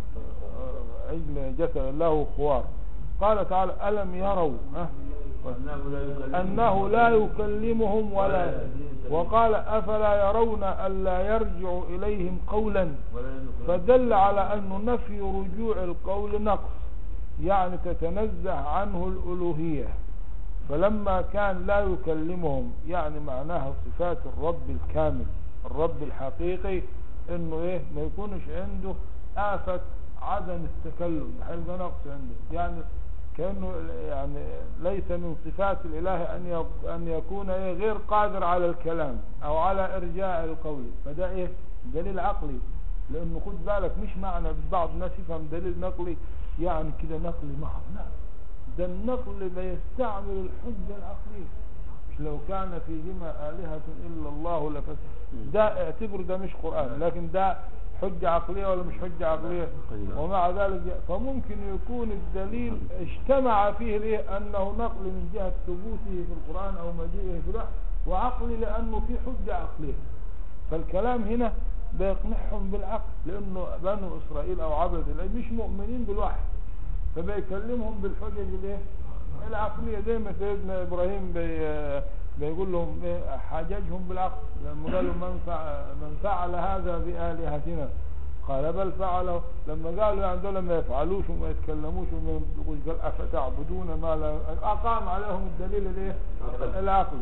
[SPEAKER 1] آه، عجل جسد له خوار قال تعالى ألم يروا ها
[SPEAKER 2] وأنه لا يكلمهم
[SPEAKER 1] أنه لا يكلمهم ولا وقال أفلا يرون ألا يرجع إليهم قولا
[SPEAKER 2] ولا يكلمهم
[SPEAKER 1] فدل على أن نفي رجوع القول نقص يعني تتنزه عنه الألوهية فلما كان لا يكلمهم يعني معناها صفات الرب الكامل الرب الحقيقي انه ايه ما يكونش عنده آفة عدم التكلم هيبقى نقص عنده يعني كأنه يعني ليس من صفات الإله أن يك- أن يكون إيه غير قادر على الكلام أو على إرجاع القول فده إيه دليل عقلي لأنه خد بالك مش معنى بعض الناس يفهم دليل نقلي يعني كده نقلي محض لا ده النقل بيستعمل الحجة العقلية مش لو كان فيهما آلهة إلا الله لفسد ده اعتبر ده مش قرآن لكن ده حجة عقلية ولا مش حجة عقلية
[SPEAKER 3] قليل.
[SPEAKER 1] ومع ذلك جاء- فممكن يكون الدليل اجتمع فيه الايه انه نقل من جهة ثبوته في القرآن او مجيئه في الوحي وعقلي لانه في حجة عقلية فالكلام هنا بيقنعهم بالعقل لانه بنو اسرائيل او عبد الله مش مؤمنين بالوحي فبيكلمهم بالحجج الايه العقلية زي ما سيدنا ابراهيم بي بيقول لهم إيه؟ حاججهم بالعقل لما قالوا من فعل, من فعل هذا بآلهتنا قال بل فعله لما قالوا يعني دول ما يفعلوش وما يتكلموش وما ينطقوش قال افتعبدون ما لا اقام عليهم الدليل الايه العقلي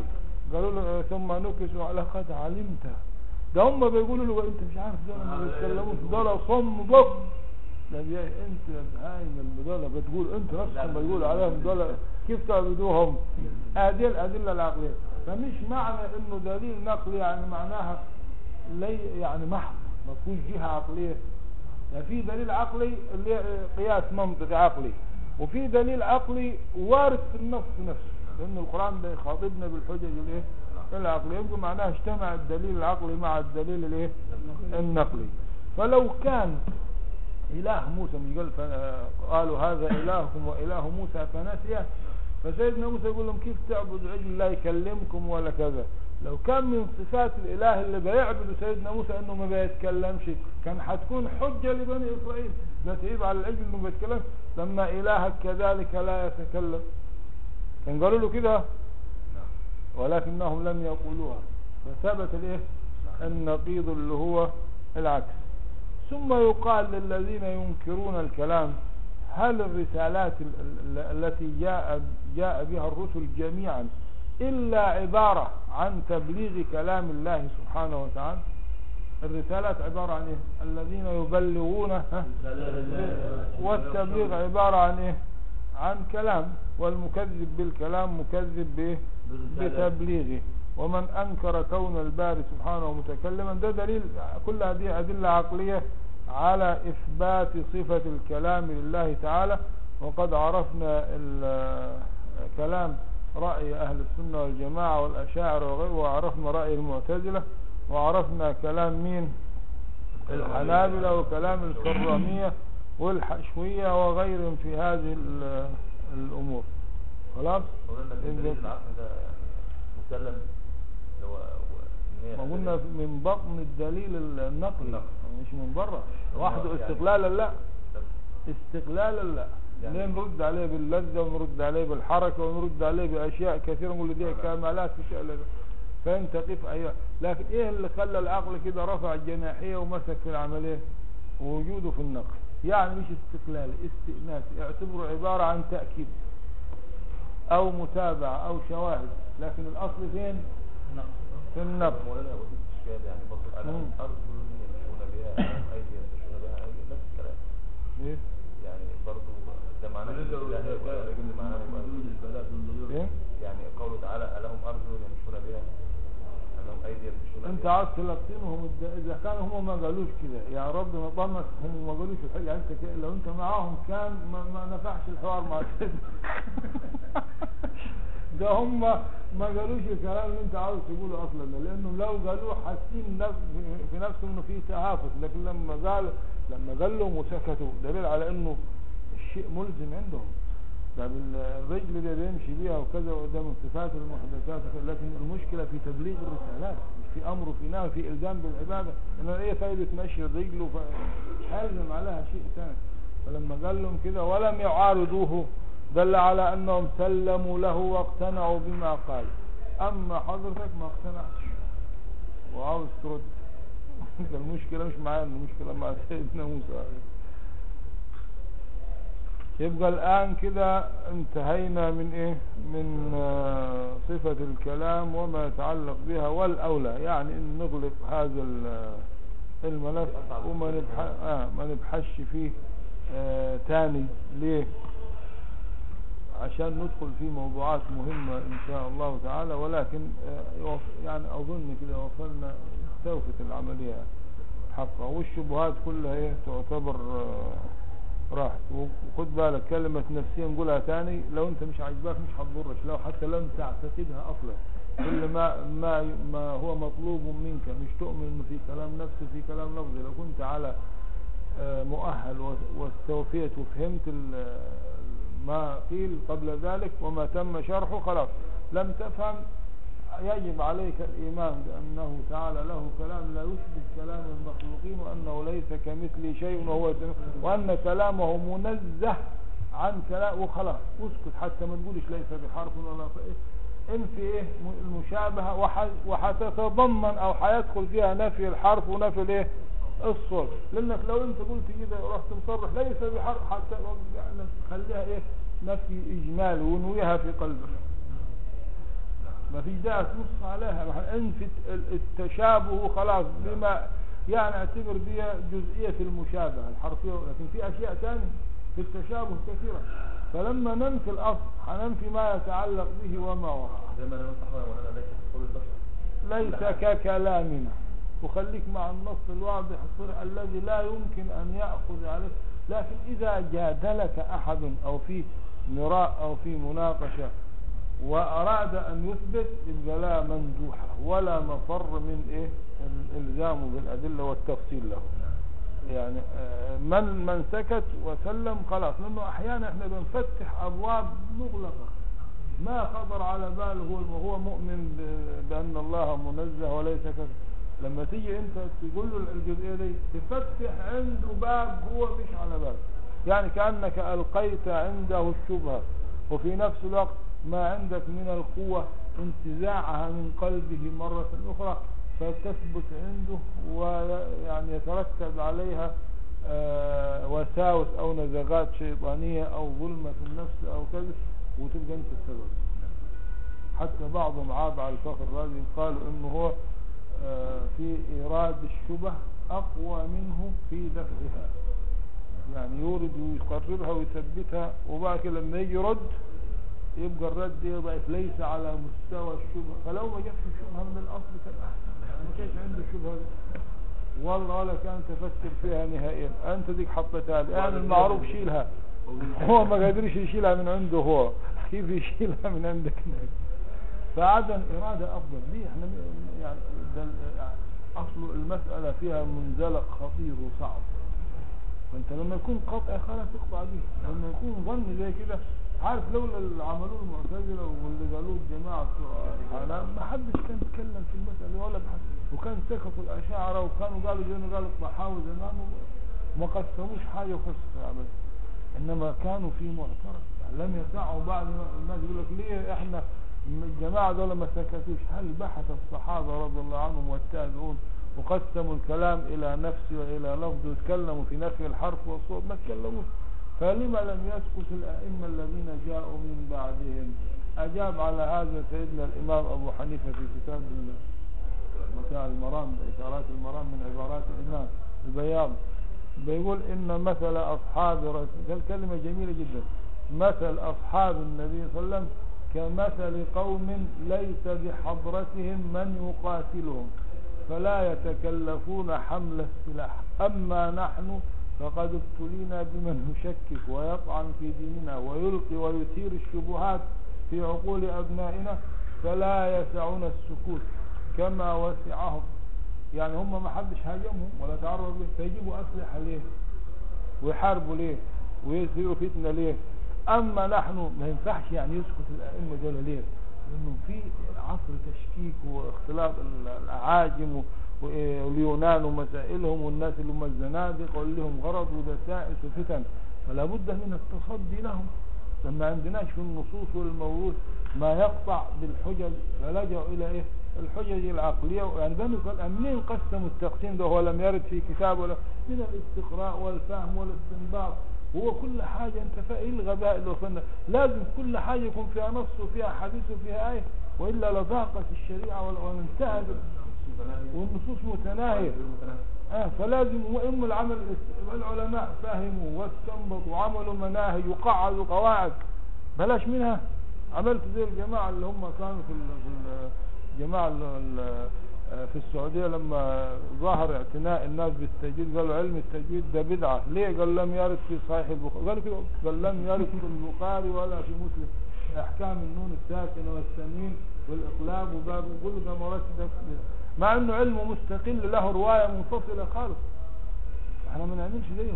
[SPEAKER 1] قالوا له ثم نكسوا على قد علمت ده هم بيقولوا له انت مش عارف دول ما بيتكلموش دول صم بك ده بي- انت هايم دول بتقول انت نفسهم بيقولوا عليهم دول كيف تعبدوهم هذه الادله العقليه فمش معنى انه دليل نقلي يعني معناها لي يعني محض ما فيهوش جهه عقليه يعني في دليل عقلي اللي هي قياس منطقي عقلي وفي دليل عقلي وارد في النص نفسه لأن القرآن ده يخاطبنا بالحجج الايه العقلية يبقى معناها اجتمع الدليل العقلي مع الدليل الايه النقلي فلو كان إله موسى مش قال ف- قالوا هذا إلهكم وإله موسى فنسيه فسيدنا موسى يقول لهم كيف تعبدوا عجل لا يكلمكم ولا كذا لو كان من صفات الإله اللي بيعبدوا سيدنا موسى انه ما بيتكلمش كان حتكون حجة لبني إسرائيل لا تعيب على العجل انه ما بيتكلمش لما إلهك كذلك لا يتكلم كان قالوا له كده ولكنهم لم يقولوها فثبت الايه النقيض اللي هو العكس ثم يقال للذين ينكرون الكلام هل الرسالات ال- ال- التي جاء جاء بها الرسل جميعا إلا عبارة عن تبليغ كلام الله سبحانه وتعالى الرسالات عبارة عن إيه الذين يبلغون ها؟ والتبليغ عبارة عن إيه عن كلام والمكذب بالكلام مكذب بإيه بتبليغه ومن أنكر كون الباري سبحانه متكلما ده دليل كل هذه أدلة عقلية على إثبات صفة الكلام لله تعالى وقد عرفنا ال- كلام رأي أهل السنة والجماعة والأشاعر وغيره وعرفنا رأي المعتزلة وعرفنا كلام مين الحنابلة وكلام الكرامية والحشوية وغيرهم في هذه ال- الأمور خلاص
[SPEAKER 2] قلنا ان الدليل العقل ده مسلم اللي هو هو- إن هي
[SPEAKER 1] ما قلنا من بطن الدليل النقلي
[SPEAKER 2] النقل.
[SPEAKER 1] مش من بره
[SPEAKER 2] هو
[SPEAKER 1] وحده
[SPEAKER 2] يعني-
[SPEAKER 1] استقلالا لا
[SPEAKER 2] طب
[SPEAKER 1] استقلالا لا
[SPEAKER 2] يعني-
[SPEAKER 1] ليه نرد عليه باللذة ونرد عليه بالحركة ونرد عليه بأشياء كثيرة نقول له دي كمالات في شيء لك. فانت قف أيها لكن ايه اللي خلى العقل كده رفع الجناحية ومسك في العملية وجوده في النقل يعني مش استقلال استئناس اعتبره عبارة عن تأكيد او متابعة او شواهد لكن الاصل فين في النقل
[SPEAKER 2] مولانا ابو سيد الشهاد يعني برضه قال
[SPEAKER 1] مم.
[SPEAKER 2] ارجل يمشون بها ألهم ايدي يمشون بها ايدي نفس الكلام
[SPEAKER 1] ايه
[SPEAKER 2] يعني برضه ده معناه إن الإله يبقى لكن معناه يبقى
[SPEAKER 1] ايه
[SPEAKER 2] يعني قوله تعالى ألهم أرجل يمشون بها ألهم أيدي يمشون بها
[SPEAKER 1] انت عاوز تلقنهم الد- اذا كانوا هم ما قالوش كده يعني ربنا طمس هم ما قالوش الحاجه يعني انت كده لو انت معاهم كان ما, ما نفعش الحوار مع سيدنا ده هم ما قالوش الكلام اللي انت عاوز تقوله اصلا ده لانهم لو قالوه حاسين نفس- في نفسهم انه في تهافت لكن لما قال لما قال لهم وسكتوا دليل على انه الشيء ملزم عندهم ده بال- الرجل ده بيمشي بيها وكذا وده من صفات المحدثات وكذا، لكن المشكلة في تبليغ الرسالات مش في أمر وفي نهي في إلزام بالعبادة إن إيه فايدة مشي الرجل وف- هلزم عليها شيء ثاني فلما قال لهم كده ولم يعارضوه دل على أنهم سلموا له واقتنعوا بما قال أما حضرتك ما اقتنعتش وعاوز ترد ده المشكلة مش معانا المشكلة مع سيدنا موسى عليه يبقى الآن كده انتهينا من إيه من آه، صفة الكلام وما يتعلق بها والأولى يعني إن نغلق هذا ال- الملف وما نبح... آه ما نبحثش فيه آه تاني ليه عشان ندخل في موضوعات مهمة إن شاء الله تعالى ولكن آه يوف... يعني أظن كده وصلنا استوفت العملية حقا والشبهات كلها إيه تعتبر آه راحت وخد بالك كلمة نفسية نقولها تاني لو انت مش عاجباك مش هتضرك لو حتى لم تعتقدها اصلا كل ما ما ما هو مطلوب منك مش تؤمن انه في كلام نفسي في كلام لفظي لو كنت على آه، مؤهل و- واستوفيت وفهمت ال- ما قيل قبل ذلك وما تم شرحه خلاص لم تفهم يجب عليك الإيمان بأنه تعالى له كلام لا يشبه كلام المخلوقين وأنه ليس كمثله شيء وهو يتنفس وأن كلامه منزه عن كلام وخلاص اسكت حتى ما تقولش ليس بحرف ولا إيه انفي ايه م- المشابهة وح- وحتتضمن او حيدخل فيها نفي الحرف ونفي الايه الصوت لانك لو انت قلت كده ورحت مصرح ليس بحرف حتى يعني تخليها ايه نفي اجمالي ونويها في قلبك ما في داعي تنص عليها ما انفي ال- التشابه خلاص بما يعني اعتبر دي جزئية المشابهة الحرفية لكن في اشياء ثانية في التشابه كثيرة فلما ننفي الاصل هننفي ما يتعلق به وما وراءه
[SPEAKER 3] زي ما انا نصح وانا ليس في قول البشر
[SPEAKER 1] ليس ككلامنا وخليك مع النص الواضح الصريح الذي لا يمكن أن يأخذ عليه لكن إذا جادلك أحد أو في مراء أو في مناقشة وأراد أن يثبت يبقى لا مندوحة ولا مفر من إيه الإلزام بالأدلة والتفصيل له يعني آه، من من سكت وسلم خلاص لأنه أحيانا إحنا بنفتح أبواب مغلقة ما خطر على باله هو وهو مؤمن ب- بأن الله منزه وليس كذا لما تيجي انت تقول له الجزئية دي تفتح عنده باب هو مش على باله يعني كأنك ألقيت عنده الشبهة وفي نفس الوقت ما عندك من القوة انتزاعها من قلبه مرة أخرى فتثبت عنده ويعني يترتب عليها آه، وساوس أو نزغات شيطانية أو ظلمة في النفس أو كذا وتبقى أنت السبب حتى بعضهم عاب على الفخر الرازي قالوا انه هو آه، في ايراد الشبه اقوى منه في دفعها يعني يورد ويقررها ويثبتها وبعد كده لما يجي يرد يبقى الرد ايه ضعيف ليس على مستوى الشبهه فلو ما جابش الشبهه من الاصل كان احسن يعني ما كانش عنده الشبهه دي والله ولا كان تفكر فيها نهائيا انت ديك حطيتها لي يعني المعروف شيلها هو ما قادرش يشيلها من عنده هو كيف يشيلها من عندك انت فعدم إرادة أفضل ليه احنا م- يعني ده ال- يعني أصل المسألة فيها منزلق خطير وصعب فأنت لما يكون قطع خلاص تقطع به لما يكون ظن زي كده عارف لولا اللي عملوه المعتزلة واللي قالوه الجماعة بتوع الحنان ما حدش كان يتكلم في المسألة ولا بحث وكان سكتوا الأشاعرة وكانوا قالوا زي ما قالوا الطحاوي زمان وما قسموش حاجة وخسروا أبدا إنما كانوا في معترض يعني لم يسعوا بعد ما الناس يقول لك ليه إحنا الجماعة دول ما سكتوش هل بحث الصحابة رضي الله عنهم والتابعون وقسموا الكلام إلى نفس وإلى لفظ وتكلموا في نفي الحرف والصوت ما تكلموش فلما لم يسكت الأئمة الذين جاءوا من بعدهم أجاب على هذا سيدنا الإمام أبو حنيفة في كتاب ال- بتاع المرام إشارات المرام من عبارات الإمام البياض بيقول إن مثل أصحاب رسول قال كلمة جميلة جدا مثل أصحاب النبي صلى الله عليه وسلم كمثل قوم ليس بحضرتهم من يقاتلهم فلا يتكلفون حمل السلاح أما نحن فقد ابتلينا بمن يشكك ويطعن في ديننا ويلقي ويثير الشبهات في عقول أبنائنا فلا يسعنا السكوت كما وسعهم يعني هم ما حدش هاجمهم ولا تعرض لهم فيجيبوا أسلحة ليه ويحاربوا ليه ويثيروا فتنة ليه أما نحن ما ينفعش يعني يسكت الأئمة دول ليه لأنه في عصر تشكيك واختلاط ال- الأعاجم و- و- واليونان ومسائلهم والناس اللي هم الزنادقة واللي لهم غرض ودسائس وفتن فلا بد من التصدي لهم لما عندناش في النصوص والموروث ما يقطع بالحجج فلجأوا إلى إيه الحجج العقلية يعني بنو قال منين قسموا التقسيم ده هو لم يرد في كتاب ولا من الاستقراء والفهم والاستنباط هو كل حاجة انت فا- ايه الغباء اللي وصلنا لازم كل حاجة يكون فيها نص وفيها حديث وفيها آية وإلا لضاقت الشريعة ولا- وانتهت والنصوص متناهية آه فلازم وإما العمل الاست- العلماء فهموا واستنبطوا وعملوا مناهج وقعدوا قواعد بلاش منها عملت زي الجماعة اللي هم كانوا في ال- في ال- الجماعة ال- ال- آه، في السعودية لما ظهر اعتناء الناس بالتجويد قالوا علم التجويد ده بدعة ليه قال لم يرد في صحيح البخاري قالوا كده قال لم يرد في البخاري ولا في مسلم احكام النون الساكنة والتنوين والاقلاب وباب كل ده مرتب ده مع انه علم مستقل له رواية منفصلة خالص احنا ما نعملش زيهم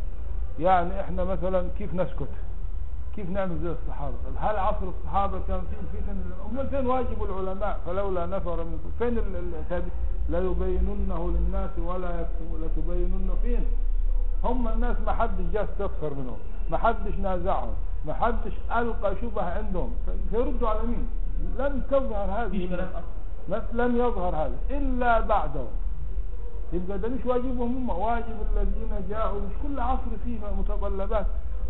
[SPEAKER 1] يعني احنا مثلا كيف نسكت كيف نعمل زي الصحابة طب هل عصر الصحابة كان فيه فتن امال فين واجب العلماء فلولا نفر من فين ال- ال- التابع- لا يبيننه للناس ولا يكتمون لتبيننه فين هم الناس ما حدش جاء استفسر منهم ما حدش نازعهم ما حدش ألقى شبه عندهم فيردوا على مين لم تظهر هذه
[SPEAKER 4] مفيش كلام أصلا
[SPEAKER 1] ما- لم يظهر هذا إلا بعده يبقى ده مش واجبهم هم واجب الذين جاءوا مش كل عصر فيه متطلبات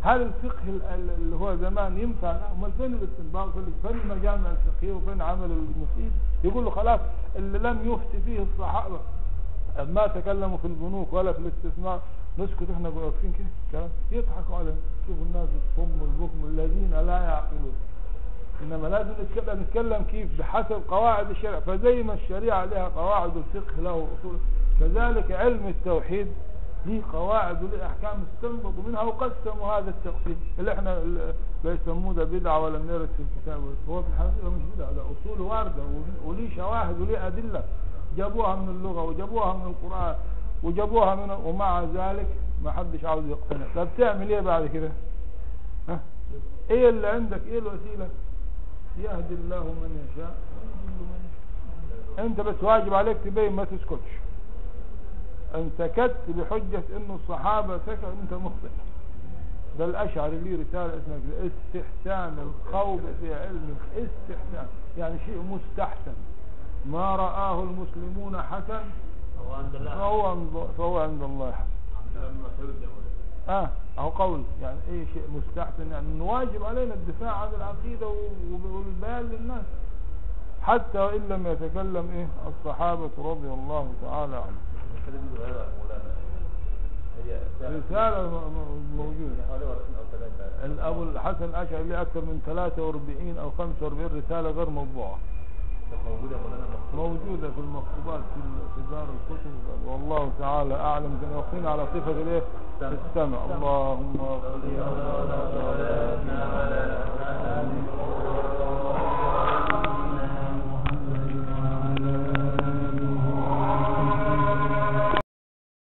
[SPEAKER 1] هل الفقه ال- ال- اللي هو زمان ينفع لا امال فين الاستنباط فين- فين المجامع الفقهيه وفين عمل المفيد يقول له خلاص اللي لم يفتي فيه الصحابه ما تكلموا في البنوك ولا في الاستثمار نسكت احنا واقفين كده كلام يضحكوا علينا شوف الناس الصم والبكم الذين لا يعقلون انما لازم نتكلم نتكلم كيف بحسب قواعد الشرع فزي ما الشريعه لها قواعد الفقه له اصول كذلك علم التوحيد ليه قواعد وليه احكام استنبطوا منها وقسموا هذا التقسيم اللي احنا ال- بيسموه ده بدعه ولا نرد في الكتاب هو في الحقيقه مش بدعه ده اصول وارده و- وليه شواهد وليه ادله جابوها من اللغه وجابوها من القران وجابوها من ومع ذلك ما حدش عاوز يقتنع طب تعمل ايه بعد كده؟ ها؟ ايه اللي عندك ايه الوسيله؟ يهدي الله من يشاء ويضل من يشاء انت بس واجب عليك تبين ما تسكتش ان سكت بحجة انه الصحابة سكتوا انت مخطئ ده الاشعري ليه رسالة اسمها كده استحسان الخوض في علم استحسان يعني شيء مستحسن ما رآه المسلمون حسن
[SPEAKER 2] هو عند الله
[SPEAKER 1] فهو عند فهو عند الله حسن
[SPEAKER 2] لما حيود
[SPEAKER 1] اه اهو قول يعني اي شيء مستحسن يعني إنه واجب علينا الدفاع عن العقيدة و- والبيان للناس حتى وان لم يتكلم ايه الصحابة رضي الله تعالى عنهم
[SPEAKER 2] كده دي صغيرة يا مولانا هي
[SPEAKER 1] رسالة م- م- موجودة
[SPEAKER 2] حوالي ورقتين او ثلاثة
[SPEAKER 1] الأبو الحسن الأشعري ليه أكثر من 43 أو 45 رسالة غير مطبوعة
[SPEAKER 2] طب موجودة يا مولانا مخطوط
[SPEAKER 1] موجودة في المكتوبات في ال- في دار الكتب والله تعالى أعلم كان واقفين على صفة الإيه؟ السمع اللهم صل على سيدنا